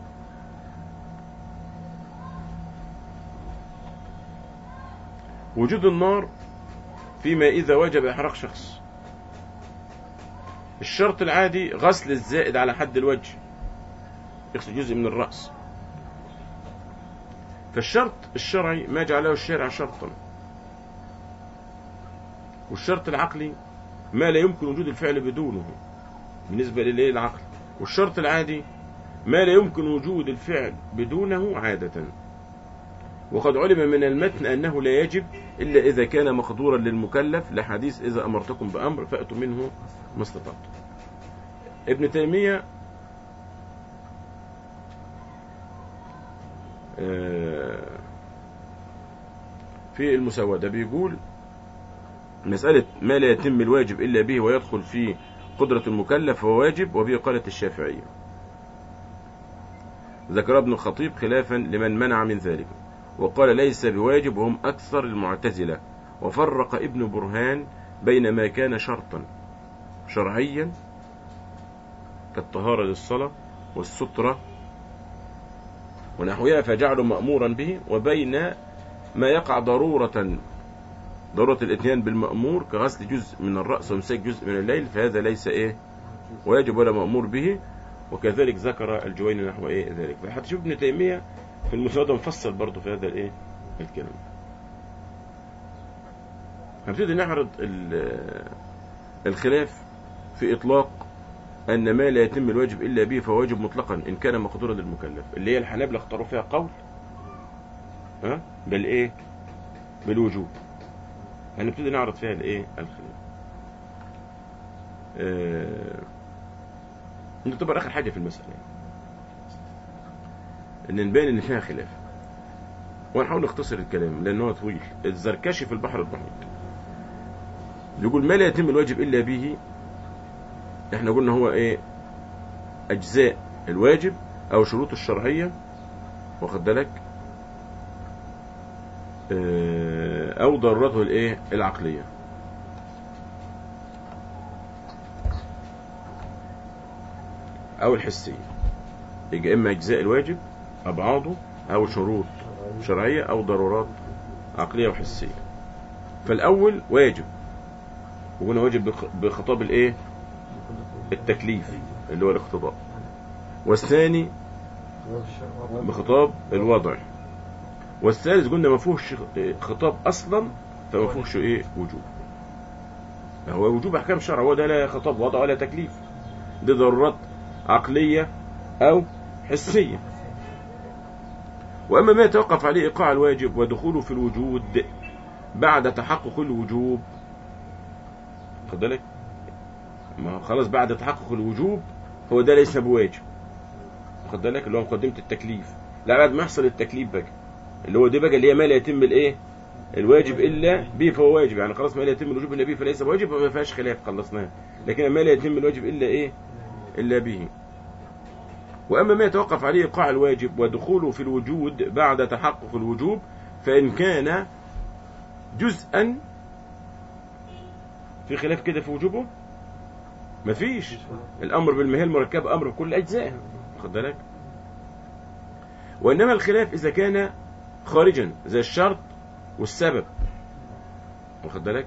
وجود النار فيما إذا وجب إحراق شخص الشرط العادي غسل الزائد على حد الوجه يغسل جزء من الرأس فالشرط الشرعي ما جعله الشارع شرطا والشرط العقلي ما لا يمكن وجود الفعل بدونه بالنسبة للإيه العقل والشرط العادي ما لا يمكن وجود الفعل بدونه عادة وقد علم من المتن أنه لا يجب إلا إذا كان مقدورا للمكلف لحديث إذا أمرتكم بأمر فأتوا منه ما استطعتم ابن تيمية آه، في المسودة بيقول مسألة ما لا يتم الواجب إلا به ويدخل في قدرة المكلف هو واجب وبه قالت الشافعية ذكر ابن الخطيب خلافا لمن منع من ذلك وقال ليس بواجب وهم أكثر المعتزلة وفرق ابن برهان بين ما كان شرطا شرعيا كالطهارة للصلاة والسترة ونحوها فجعله مأمورا به وبين ما يقع ضرورة ضرورة الاتيان بالمأمور كغسل جزء من الرأس وامساك جزء من الليل فهذا ليس ايه واجب ولا مأمور به وكذلك ذكر الجويني نحو ايه ذلك حتى شوف ابن تيمية في المسودة مفصل برضه في هذا الايه الكلام هنبتدي نعرض ال- الخلاف في اطلاق ان ما لا يتم الواجب الا به فهو واجب مطلقا ان كان مقدورا للمكلف اللي هي الحنابلة اختاروا فيها قول ها بل ايه بالوجوب هنبتدي نعرض فيها الايه الخلاف آه... دي تعتبر اخر حاجه في المساله يعني. ان نبين ان فيها خلاف ونحاول نختصر الكلام لان هو طويل الزركشي في البحر المحيط بيقول ما لا يتم الواجب الا به احنا قلنا هو ايه اجزاء الواجب او شروط الشرعيه واخد بالك آه، او ضرورته الايه العقليه او الحسيه يبقى اما اجزاء الواجب ابعاضه او شروط شرعيه او ضرورات عقليه وحسيه فالاول واجب وهنا واجب بخ- بخطاب الايه التكليف اللي هو الاقتضاء والثاني بخطاب الوضع والثالث قلنا ما فيهوش خطاب اصلا فما فيهوش ايه وجوب هو وجوب احكام شرع هو ده لا خطاب وضع ولا تكليف دي ضرورات عقليه او حسيه واما ما يتوقف عليه ايقاع الواجب ودخوله في الوجود بعد تحقق الوجوب خد بالك ما هو خلاص بعد تحقق الوجوب هو ده ليس بواجب خد بالك اللي هو مقدمة التكليف لا بعد ما يحصل التكليف بقى اللي هو دي بقى اللي هي ما لا يتم الايه الواجب الا به فهو واجب يعني خلاص ما لا يتم الوجوب الا به فليس بواجب فما فيهاش خلاف خلصناها لكن ما لا يتم الواجب الا ايه الا به واما ما يتوقف عليه ايقاع الواجب ودخوله في الوجود بعد تحقق الوجوب فان كان جزءا في خلاف كده في وجوبه مفيش الامر بالمهيه المركبه امر بكل الاجزاء خد بالك وانما الخلاف اذا كان خارجا زي الشرط والسبب واخد بالك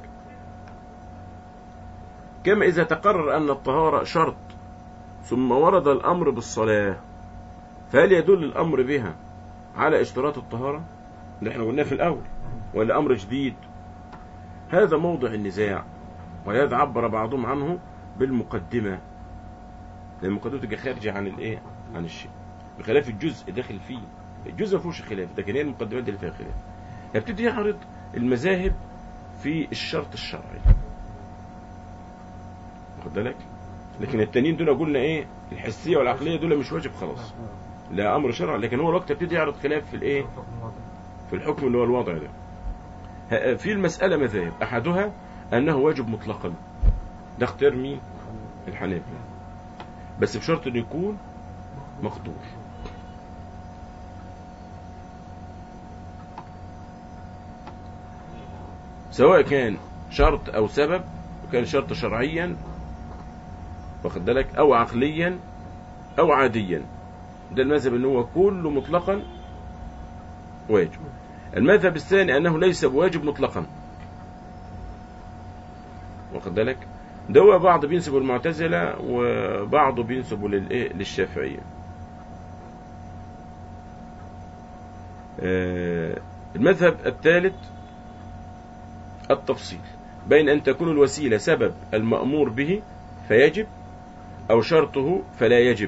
كما اذا تقرر ان الطهاره شرط ثم ورد الامر بالصلاه فهل يدل الامر بها على اشتراط الطهاره اللي احنا قلناه في الاول ولا امر جديد هذا موضع النزاع ولهذا عبر بعضهم عنه بالمقدمه لان المقدمه تبقى خارجه عن الايه عن الشيء بخلاف الجزء داخل فيه الجزء ما فيهوش خلاف لكن هي المقدمات اللي فيها خلاف يبتدي يعرض المذاهب في الشرط الشرعي واخد بالك لكن التانيين دول قلنا ايه الحسيه والعقليه دول مش واجب خلاص لا امر شرعي لكن هو الوقت يبتدي يعرض خلاف في الايه في الحكم اللي هو الوضع ده ه- في المساله مذاهب احدها انه واجب مطلقا ده اختيار مين الحنابلة بس بشرط انه يكون مقدور سواء كان شرط او سبب وكان شرط شرعيا واخد بالك او عقليا او عاديا ده المذهب ان هو كله مطلقا واجب المذهب الثاني انه ليس بواجب مطلقا واخد بالك ده هو بعض بينسبوا المعتزله وبعضه بينسبوا للايه للشافعيه آه، المذهب الثالث التفصيل بين أن تكون الوسيلة سبب المأمور به فيجب أو شرطه فلا يجب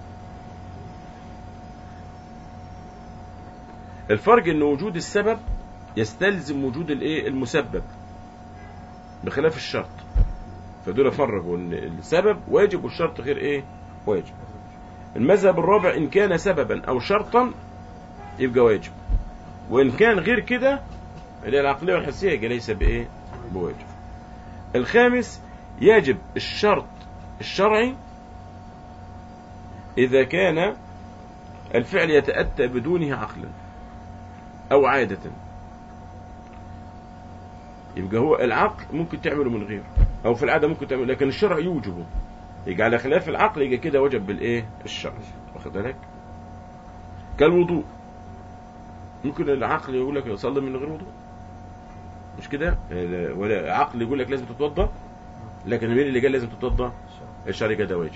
الفرق أن وجود السبب يستلزم وجود الايه المسبب بخلاف الشرط فدول فرقوا ان السبب واجب والشرط غير ايه واجب المذهب الرابع ان كان سببا او شرطا يبقى واجب وان كان غير كده اللي هي العقليه والحسيه يبقى ليس بايه بواجب الخامس يجب الشرط الشرعي اذا كان الفعل يتاتى بدونه عقلا او عاده يبقى هو العقل ممكن تعمله من غيره او في العاده ممكن تعمله لكن الشرع يوجبه يجي على خلاف العقل يجي كده وجب بالايه الشرع واخد بالك كالوضوء ممكن العقل يقول لك صلي من غير وضوء مش كده ولا عقل يقول لك لازم تتوضا لكن مين اللي قال لازم تتوضا الشرع كده واجب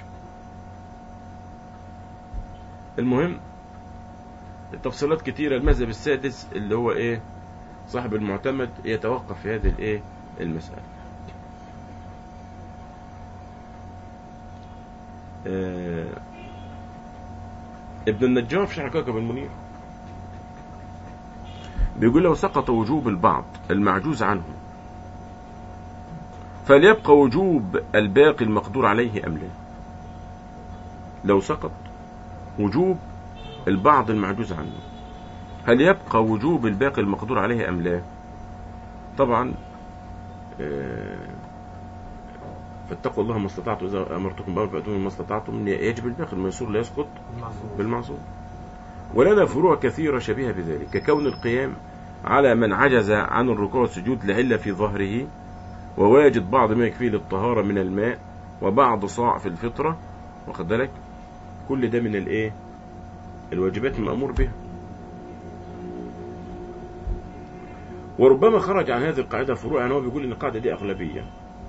المهم التفصيلات كتيرة المذهب السادس اللي هو ايه صاحب المعتمد يتوقف في هذه الايه المسألة آه ابن النجار في شرح كوكب المنير بيقول لو سقط وجوب البعض المعجوز عنه فليبقى وجوب الباقي المقدور عليه أم لا لو سقط وجوب البعض المعجوز عنه هل يبقى وجوب الباقي المقدور عليه أم لا طبعا آه، فاتقوا الله ما استطعتم إذا أمرتكم بأمر فأتوا ما استطعتم يجب الباقي الميسور لا يسقط بالمعصوم ولنا فروع كثيرة شبيهة بذلك ككون القيام على من عجز عن الركوع والسجود لعلة في ظهره وواجد بعض ما يكفيه للطهارة من الماء وبعض صاع في الفطرة واخد بالك كل ده من الايه الواجبات المأمور بها وربما خرج عن هذه القاعدة فروع يعني هو بيقول ان القاعدة دي أغلبية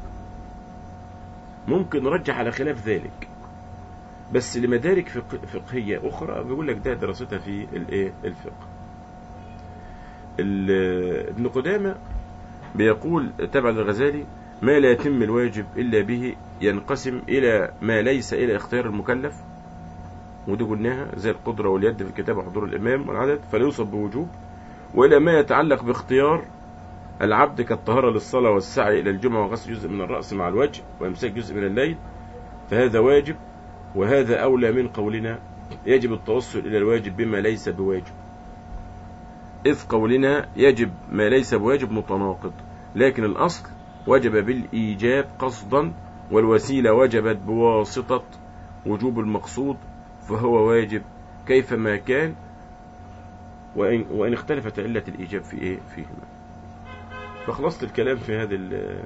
ممكن نرجح على خلاف ذلك بس لمدارك فق- فقهية أخرى بيقول لك ده دراستها في الايه الفقه ال- ابن قدامة بيقول تبع الغزالي ما لا يتم الواجب إلا به ينقسم إلى ما ليس إلى اختيار المكلف ودي قلناها زي القدرة واليد في الكتابة حضور الإمام والعدد فلا يوصف بوجوب وإلى ما يتعلق باختيار العبد كالطهارة للصلاة والسعي إلى الجمعة وغسل جزء من الرأس مع الوجه وإمساك جزء من الليل فهذا واجب وهذا أولى من قولنا يجب التوصل إلى الواجب بما ليس بواجب إذ قولنا يجب ما ليس بواجب متناقض لكن الأصل وجب بالإيجاب قصدا والوسيلة وجبت بواسطة وجوب المقصود فهو واجب كيفما كان وإن, وإن اختلفت علة الإيجاب في إيه فيهما فخلصت الكلام في هذه ال-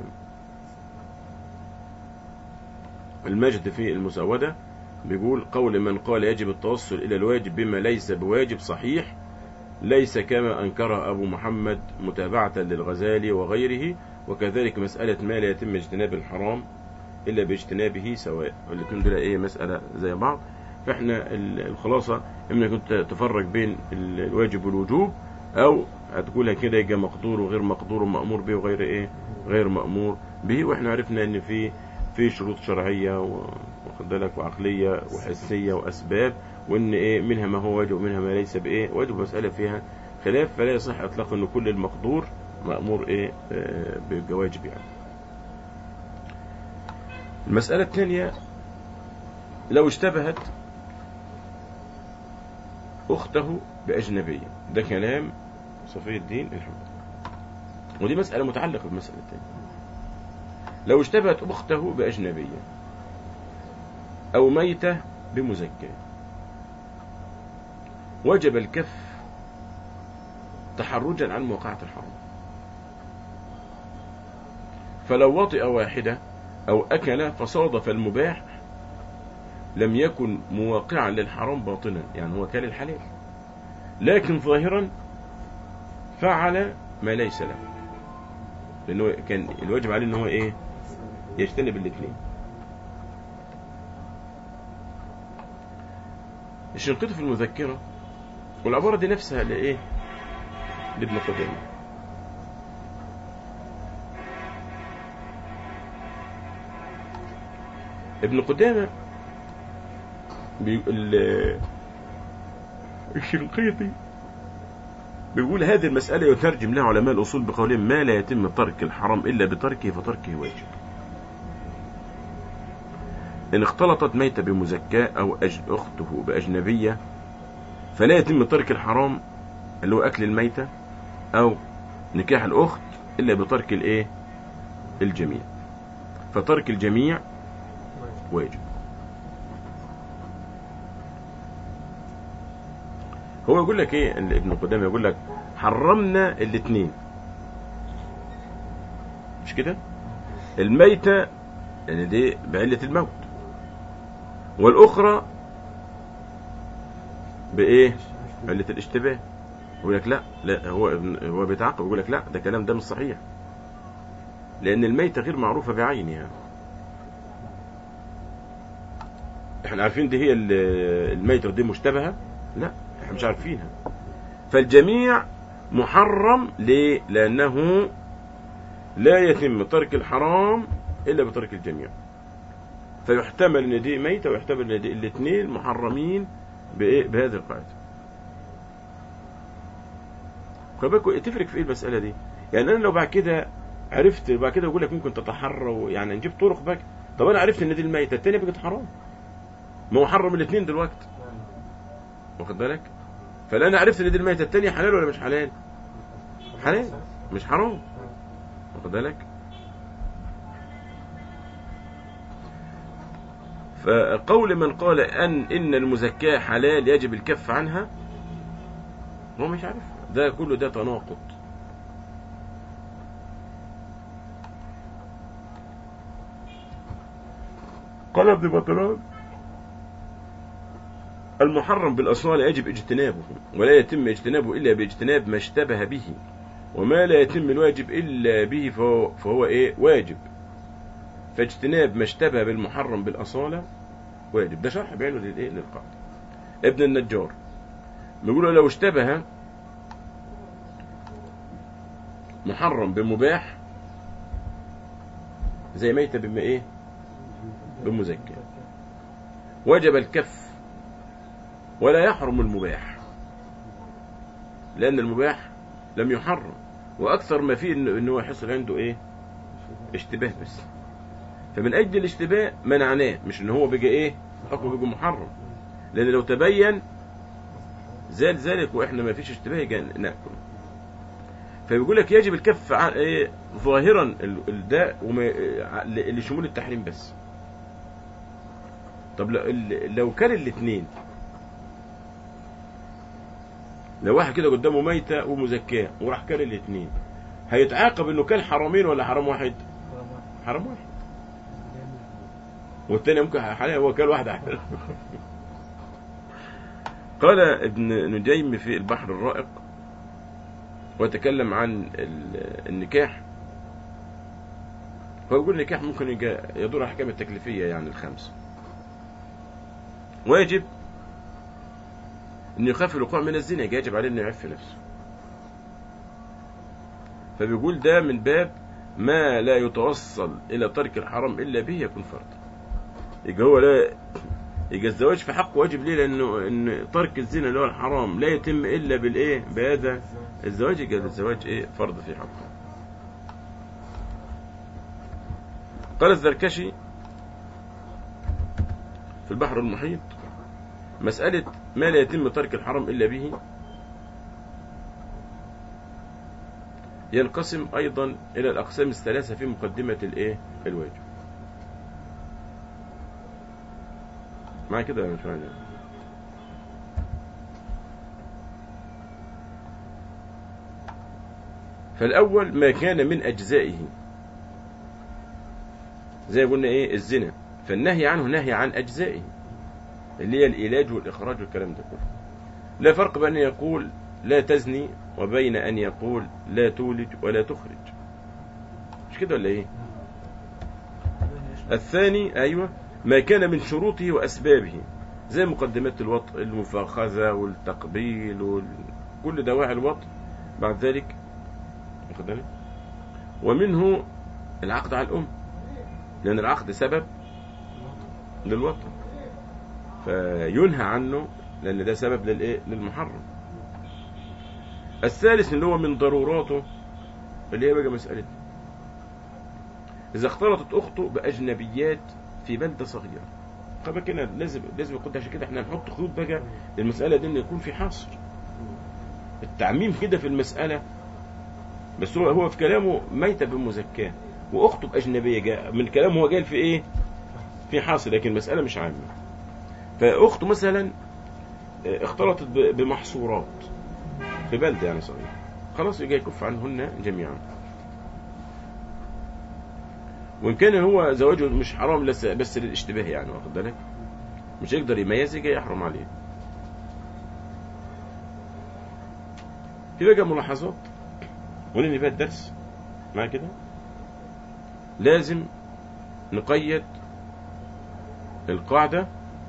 المجد في المسودة بيقول قول من قال يجب التوصل إلى الواجب بما ليس بواجب صحيح ليس كما أنكره أبو محمد متابعة للغزالي وغيره وكذلك مسألة ما لا يتم اجتناب الحرام إلا باجتنابه سواء الاثنين دول إيه مسألة زي بعض فإحنا ال- الخلاصة إما كنت تفرق بين ال- الواجب والوجوب أو هتقولها كده يبقى مقدور وغير مقدور ومأمور به وغير إيه غير مأمور به وإحنا عرفنا إن في في شروط شرعية و- واخد بالك وعقلية وحسية وأسباب وإن إيه منها ما هو واجب ومنها ما ليس بإيه واجب مسألة فيها خلاف فلا يصح إطلاقا إن كل المقدور مأمور إيه آه، بيبقى واجب يعني المسألة الثانية لو اشتبهت أخته بأجنبية ده كلام صفي الدين الحمد ودي مسألة متعلقة بالمسألة الثانية لو اشتبهت أخته بأجنبية أو ميتة بمزكاة وجب الكف تحرجا عن موقعة الحرام فلو وطئ واحدة أو أكل فصادف المباح لم يكن مواقعا للحرام باطنا يعني هو كان الحلال لكن ظاهرا فعل ما ليس له لأنه كان الواجب عليه ان هو ايه يجتنب الاثنين الشنقيطي في المذكرة والعبارة دي نفسها لإيه لابن قدامة ابن قدامة بي... ال- الشنقيطي بيقول هذه المسألة يترجم لها علماء الأصول بقولهم ما لا يتم ترك الحرام إلا بتركه فتركه واجب إن اختلطت ميتة بمزكاة أو أج... أخته بأجنبية فلا يتم ترك الحرام اللي هو أكل الميتة أو نكاح الأخت إلا بترك الإيه الجميع فترك الجميع واجب هو يقول لك ايه ال- ابن قدامه يقول لك حرمنا الاثنين مش كده الميتة يعني دي بعلة الموت والأخرى بإيه علة الاشتباه يقول لك لا لا هو ابن- هو بيتعاقب يقول لك لا ده كلام ده مش صحيح لأن الميتة غير معروفة بعينها احنا عارفين دي هي ال- الميتة دي مشتبهة لا احنا مش عارفينها فالجميع محرم ليه لأنه لا يتم ترك الحرام إلا بترك الجميع فيحتمل ان دي ميتة ويحتمل ان دي الاثنين محرمين بإيه بهذه القاعدة خد بالكوا تفرق في ايه المسألة دي يعني انا لو بعد كده عرفت بعد كده اقول لك ممكن تتحرى يعني نجيب طرق بقى طب انا عرفت ان دي الميتة التانية بقت حرام ما هو حرم الاثنين دلوقتي واخد بالك فلا انا عرفت ان دي الميتة التانية حلال ولا مش حلال حلال مش حرام واخد بالك فقول من قال ان ان المزكاة حلال يجب الكف عنها هو مش عارف ده كله ده تناقض قال ابن بطلان المحرم بالأصنال يجب اجتنابه ولا يتم اجتنابه إلا باجتناب ما اشتبه به وما لا يتم الواجب إلا به فهو, فهو إيه واجب فاجتناب ما اشتبه بالمحرم بالأصالة واجب ده شرح بعينه للإيه للقاعدة ابن النجار بيقول لو اشتبه محرم بمباح زي ميتة بما ايه بمزكى وجب الكف ولا يحرم المباح لأن المباح لم يحرم واكثر ما فيه انه إنه يحصل عنده ايه اشتباه بس فمن اجل الاشتباه منعناه مش ان هو بقى ايه حكمه بقى محرم لان لو تبين زال ذلك واحنا ما فيش اشتباه يجي ناكل فبيقول لك يجب الكف عن ايه ظاهرا ال- الداء وما ع- ل- لشمول التحريم بس طب لو- ال- لو كان الاثنين لو واحد كده قدامه ميتة ومزكاة وراح كان الاثنين هيتعاقب انه كان حرامين ولا حرام واحد حرام واحد والتاني ممكن حاليا هو كان واحد أحسن. قال ابن نجيم في البحر الرائق وتكلم عن ال- النكاح هو يقول النكاح ممكن يجا- يدور احكام التكليفيه يعني الخمس ويجب انه يخاف الوقوع من الزنا يجب عليه انه يعف نفسه فبيقول ده من باب ما لا يتوصل الى ترك الحرام الا به يكون فرضا يبقى هو لا يبقى الزواج في حقه واجب ليه لانه ان ترك الزنا اللي هو الحرام لا يتم الا بالايه بهذا الزواج يبقى الزواج ايه فرض في حقه قال الزركشي في البحر المحيط مسألة ما لا يتم ترك الحرام إلا به ينقسم أيضا إلى الأقسام الثلاثة في مقدمة الإيه الواجب معايا كده يا شوية فالأول ما كان من أجزائه زي ما قلنا إيه الزنا فالنهي عنه نهي عن أجزائه اللي هي العلاج والإخراج والكلام ده كله لا فرق بين أن يقول لا تزني وبين أن يقول لا تولج ولا تخرج مش كده ولا إيه الثاني أيوة ما كان من شروطه وأسبابه زي مقدمات الوطء المفاخذة والتقبيل وكل دواعي الوطء بعد ذلك واخد بالك؟ ومنه العقد على الأم لأن العقد سبب للوطن فينهى عنه لأن ده سبب للإيه؟ للمحرم الثالث اللي هو من ضروراته اللي هي بقى مسألة إذا اختلطت أخته بأجنبيات في بلدة صغيرة طبعا كده لازم لازم يكون عشان كده احنا نحط خطوط بقى للمسألة دي إن يكون في حصر التعميم كده في المسألة بس هو هو في كلامه ميتة بمزكاة وأخته بأجنبية جاء من كلامه هو قال في إيه؟ في حاصل لكن المسألة مش عامة فأخته مثلا اه، اختلطت ب- بمحصورات في بلدة يعني صغيرة خلاص يجي يكف عنهن جميعا وإن كان هو زواجه مش حرام بس بس للاشتباه يعني واخد بالك مش يقدر يميز يجي يحرم عليه في بقى ملاحظات وننهي بقى الدرس معايا كده لازم نقيد القاعدة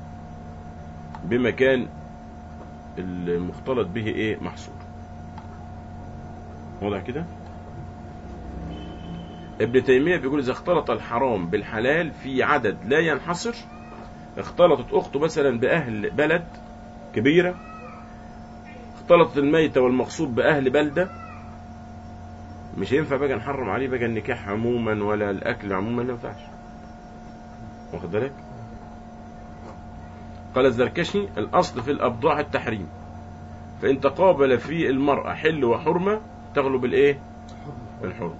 بمكان المختلط به ايه محصور واضح كده ابن تيمية بيقول إذا اختلط الحرام بالحلال في عدد لا ينحصر اختلطت أخته مثلا بأهل بلد كبيرة اختلطت الميتة والمقصود بأهل بلدة مش هينفع بقى نحرم عليه بقى النكاح عموما ولا الأكل عموما لا ينفعش واخد بالك قال الزركشي الأصل في الأبضاع التحريم فإن تقابل في المرأة حل وحرمة تغلب الإيه الحرمة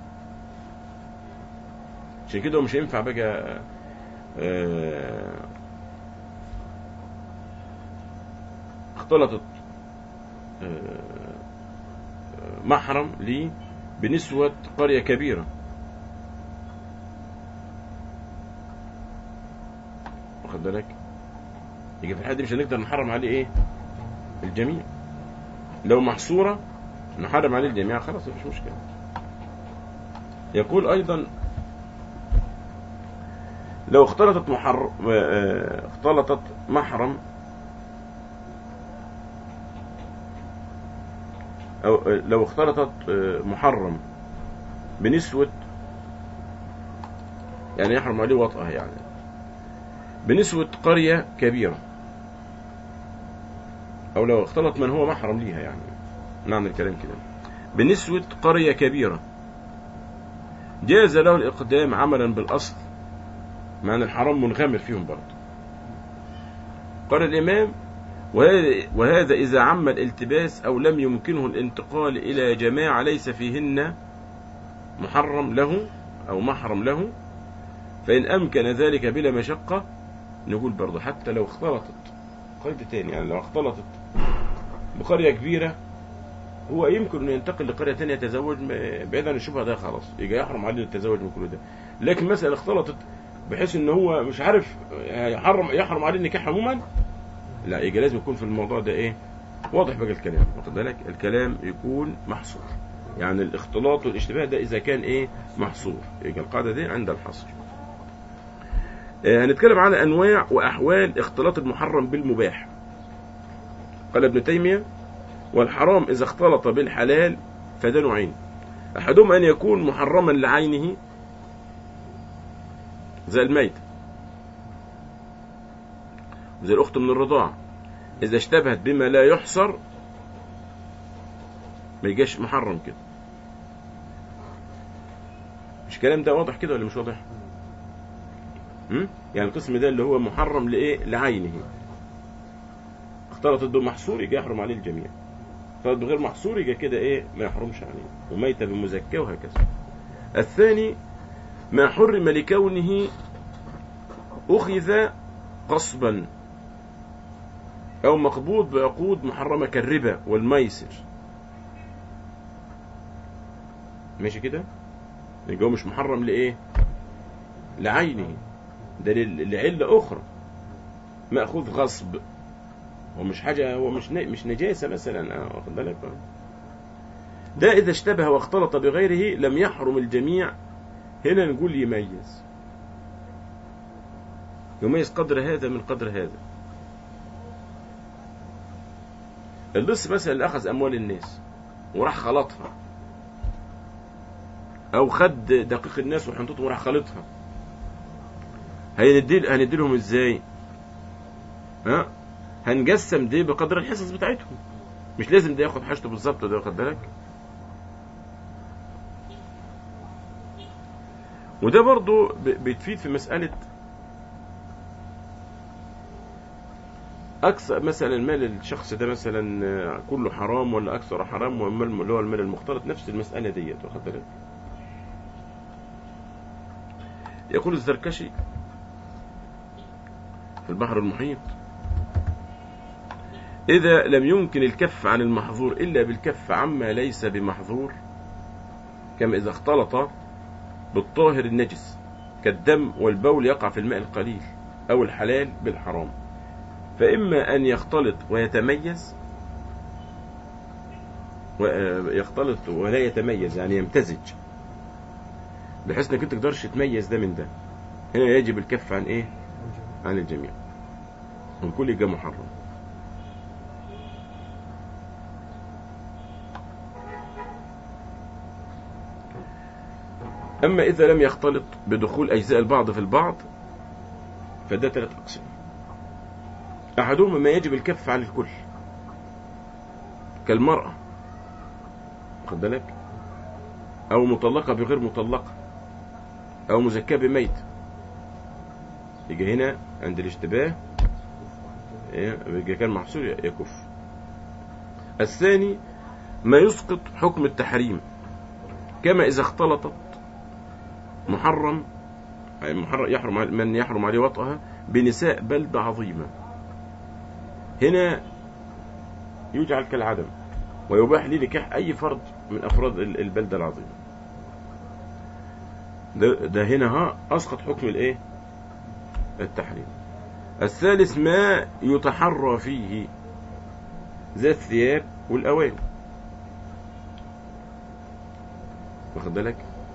عشان كده هو مش هينفع بقى آه، اختلطت آه، محرم لي بنسوة قرية كبيرة واخد بالك يجي في الحالة دي مش هنقدر نحرم عليه ايه الجميع لو محصورة نحرم عليه الجميع خلاص مفيش مشكلة يقول ايضا لو اختلطت محر... آه، اختلطت محرم أو آه، لو اختلطت آه، محرم بنسوة يعني يحرم عليه وطأها يعني بنسوة قرية كبيرة أو لو اختلط من هو محرم ليها يعني معنى الكلام كده بنسوة قرية كبيرة جاز له الإقدام عملا بالأصل مع أن الحرام منغمر فيهم برضه قال الإمام وهذا, وهذا إذا عم الالتباس أو لم يمكنه الانتقال إلى جماعة ليس فيهن محرم له أو محرم له فإن أمكن ذلك بلا مشقة نقول برضه حتى لو اختلطت قيد تاني يعني لو اختلطت بقرية كبيرة هو يمكن انه ينتقل لقرية تانية يتزوج بعيد عن الشبهة ده خلاص يجي يحرم عليه التزوج من كل ده لكن مثلا اختلطت بحيث ان هو مش عارف يحرم يحرم عليه النكاح عموما لا يجي لازم يكون في الموضوع ده ايه واضح بقى الكلام واخد بالك الكلام يكون محصور يعني الاختلاط والاشتباه ده اذا كان ايه محصور يجي القاعده دي عند الحصر آه، هنتكلم على انواع واحوال اختلاط المحرم بالمباح قال ابن تيميه والحرام اذا اختلط بالحلال فده نوعين احدهما ان يكون محرما لعينه زي الميت زي الاخت من الرضاعه اذا اشتبهت بما لا يحصر ما يجيش محرم كده مش الكلام ده واضح كده ولا مش واضح هم؟ يعني القسم ده اللي هو محرم لايه لعينه اختلطت بمحصور يجي يحرم عليه الجميع اختلط بغير محصور يجي كده ايه ما يحرمش عليه وميت بمزكى وهكذا الثاني ما حرم لكونه أخذ قصبا أو مقبوض بعقود محرمة كالربا والميسر ماشي كده يبقى هو مش محرم لإيه لعينه ده لل- لعلة أخرى مأخوذ غصب هو مش حاجة هو مش ن- مش نجاسة مثلا آه، واخد بالك آه. ده إذا اشتبه واختلط بغيره لم يحرم الجميع هنا نقول يميز يميز قدر هذا من قدر هذا اللص مثلا اللي أخذ أموال الناس وراح خلطها أو خد دقيق الناس وحنطته وراح خلطها هندي هندي لهم ازاي؟ ها؟ هنقسم دي بقدر الحصص بتاعتهم مش لازم ده ياخد حاجته بالظبط ده واخد بالك؟ وده برضو ب- بتفيد في مسألة أكثر مثلا مال الشخص ده مثلا آه، كله حرام ولا أكثر حرام والمال اللي هو المال المختلط نفس المسألة ديت واخد بالك؟ يقول الزركشي في البحر المحيط إذا لم يمكن الكف عن المحظور إلا بالكف عما ليس بمحظور كما إذا اختلط بالطاهر النجس كالدم والبول يقع في الماء القليل أو الحلال بالحرام فإما أن يختلط ويتميز ويختلط ولا يتميز يعني يمتزج بحيث انك انت تقدرش تميز ده من ده هنا يجب الكف عن ايه عن الجميع والكل يبقى محرم أما إذا لم يختلط بدخول أجزاء البعض في البعض فده ثلاث أقسام أحدهما ما يجب الكف عن الكل كالمرأة خد بالك أو مطلقة بغير مطلقة أو مزكاة بميت يجي هنا عند الاشتباه إيه، يجي كان محصول يكف الثاني ما يسقط حكم التحريم كما إذا اختلطت محرم يعني محرم يحرم على- من يحرم عليه وطئها بنساء بلدة عظيمة هنا يجعل كالعدم ويباح لي نكاح أي فرد من أفراد ال- البلدة العظيمة ده, ده هنا ها أسقط حكم الإيه التحريم الثالث ما يتحرى فيه زي الثياب والأواني واخد بالك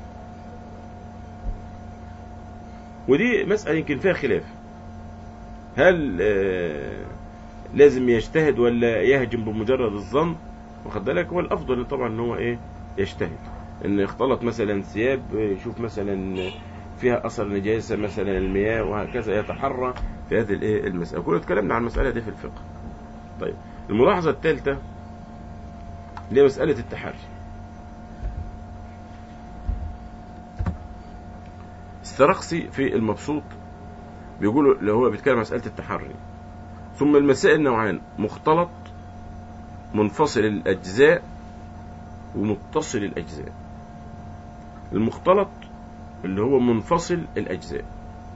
ودي مسألة يمكن فيها خلاف هل آه، لازم يجتهد ولا يهجم بمجرد الظن واخد بالك هو الأفضل طبعا ان هو ايه يجتهد ان يختلط مثلا ثياب يشوف مثلا فيها اثر نجاسه مثلا المياه وهكذا يتحرى في هذه الايه المساله كنا اتكلمنا عن المساله دي في الفقه طيب الملاحظه الثالثه اللي هي مساله التحري السرخسي في المبسوط بيقولوا اللي هو بيتكلم عن مسألة التحري ثم المسائل نوعان مختلط منفصل الأجزاء ومتصل الأجزاء المختلط اللي هو منفصل الأجزاء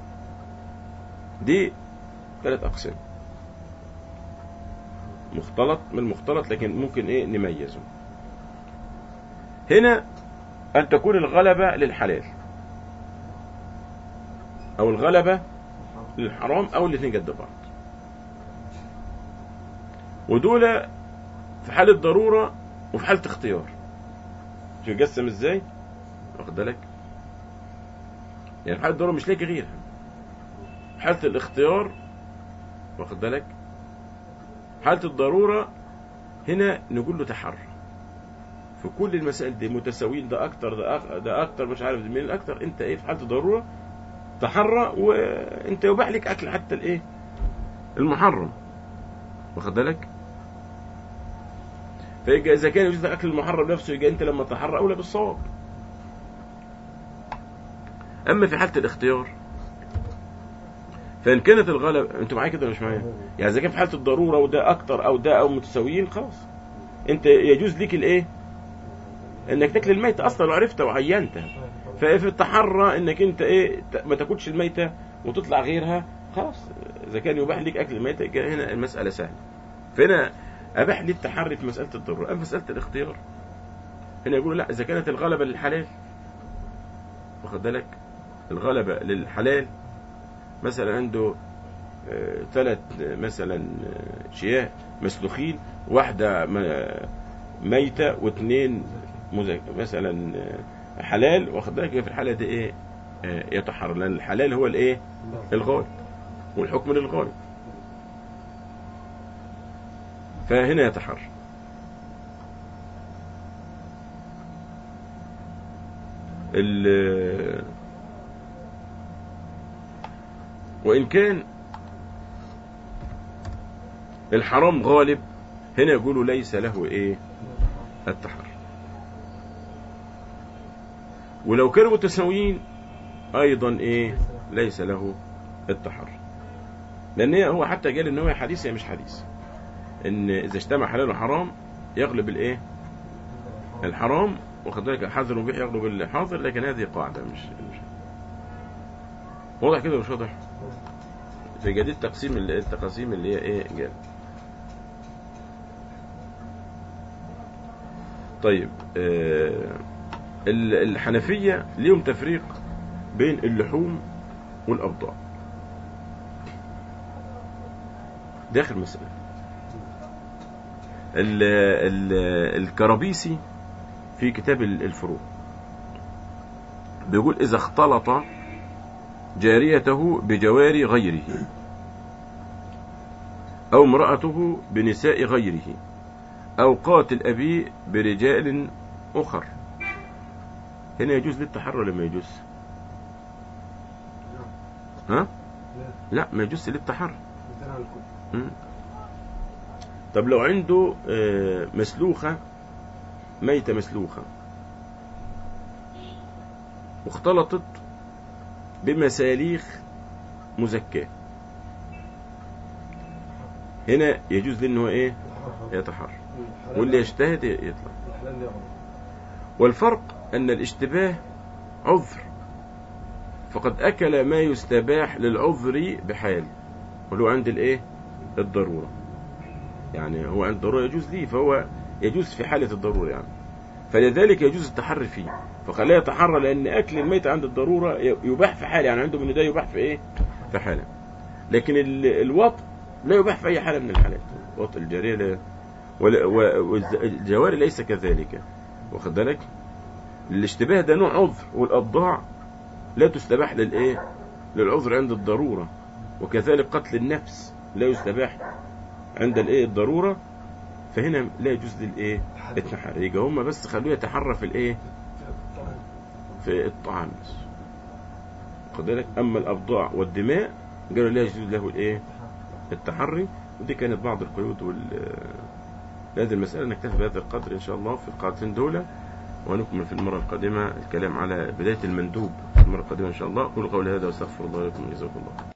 دي ثلاث أقسام مختلط من المختلط لكن ممكن ايه نميزه هنا أن تكون الغلبة للحلال أو الغلبة للحرام أو الاثنين قد بعض ودول في حالة ضرورة وفي حالة اختيار شوف يقسم ازاي واخد بالك يعني في حالة الضرورة مش لاقي غيرها في حالة الاختيار واخد بالك حالة الضرورة هنا نقول له تحرى في كل المسائل دي متساويين ده اكتر ده أخ... ده اكتر مش عارف مين الاكتر انت ايه في حالة الضرورة تحرى وانت يباح لك اكل حتى الايه المحرم واخد بالك فيبقى اذا كان يجوز لك اكل المحرم نفسه يبقى انت لما تحرى اولى بالصواب اما في حاله الاختيار فان كانت الغلبه انتوا معايا كده ولا مش معايا يعني اذا كان في حاله الضروره وده اكتر او ده او متساويين خلاص انت يجوز ليك الايه انك تاكل الميت اصلا وعرفتها وعينتها ففي التحرى انك انت ايه ت- ما تاكلش الميته وتطلع غيرها خلاص اذا كان يباح لك اكل الميته يبقى هنا المساله سهله فهنا اباح لي التحري في مساله الضروره اما مساله الاختيار هنا يقول لا اذا كانت الغلبه للحلال واخد بالك الغلبه للحلال مثلا عنده ثلاث مثلا آه، شياه مسلوخين واحده م- ميته واثنين مز- مثلا آه، حلال واخد بالك يبقى في الحاله دي ايه آه، يتحرر لان الحلال هو الايه الغالب والحكم للغالب فهنا يتحرر ال- وإن كان الحرام غالب هنا يقولوا ليس له إيه التحرر ولو كانوا متساويين أيضا إيه ليس له التحرر لأن هي- هو حتى قال إن هو حديث هي مش حديث إن إذا اجتمع حلال وحرام يغلب الإيه الحرام واخد بالك الحاضر المبيح يغلب الحاضر لكن هذه قاعدة مش مش واضح كده مش واضح في جديد تقسيم ال- التقاسيم اللي هي ايه جاب طيب آه ال- الحنفية ليهم تفريق بين اللحوم والأبضاع داخل مسألة ال ال الكرابيسي في كتاب ال- الفروع بيقول إذا اختلط جاريته بجواري غيره أو امرأته بنساء غيره أو قاتل أبيه برجال أخر هنا يجوز للتحرر ولا ما يجوز ها لا ما يجوز للتحرر مثال على الكفر مم. طب لو عنده آه، مسلوخة ميتة مسلوخة واختلطت بمساليخ مزكاة هنا يجوز له انه ايه يتحرر واللي يجتهد يطلع الحلال يغلب والفرق أن الاشتباه عذر فقد أكل ما يستباح للعذر بحال ولو عند الإيه الضرورة يعني هو عند الضرورة يجوز ليه فهو يجوز في حالة الضرورة يعني فلذلك يجوز التحري فيه فخليه يتحرى لأن أكل الميت عند الضرورة يباح في حال يعني عنده من ده يباح في إيه في حالة لكن ال- الوطء لا يباح في أي حالة من الحالات وطء الجارية لا ولا- و- والجواري ليس كذلك واخد بالك الاشتباه ده نوع عذر والأبضاع لا تستباح للإيه للعذر عند الضرورة وكذلك قتل النفس لا يستباح عند الإيه الضرورة فهنا لا يجوز للإيه التحري يبقى هم بس خلوه يتحرى في الإيه في الطعام بس واخد بالك أما الأبضاع والدماء قالوا لا يجوز له الإيه التحري ودي كانت بعض القيود وال هذه المسألة نكتفي بهذا القدر إن شاء الله في القاعدتين دول ونكمل في المرة القادمة الكلام على بداية المندوب في المرة القادمة إن شاء الله أقول قولي هذا واستغفر الله لكم جزاكم الله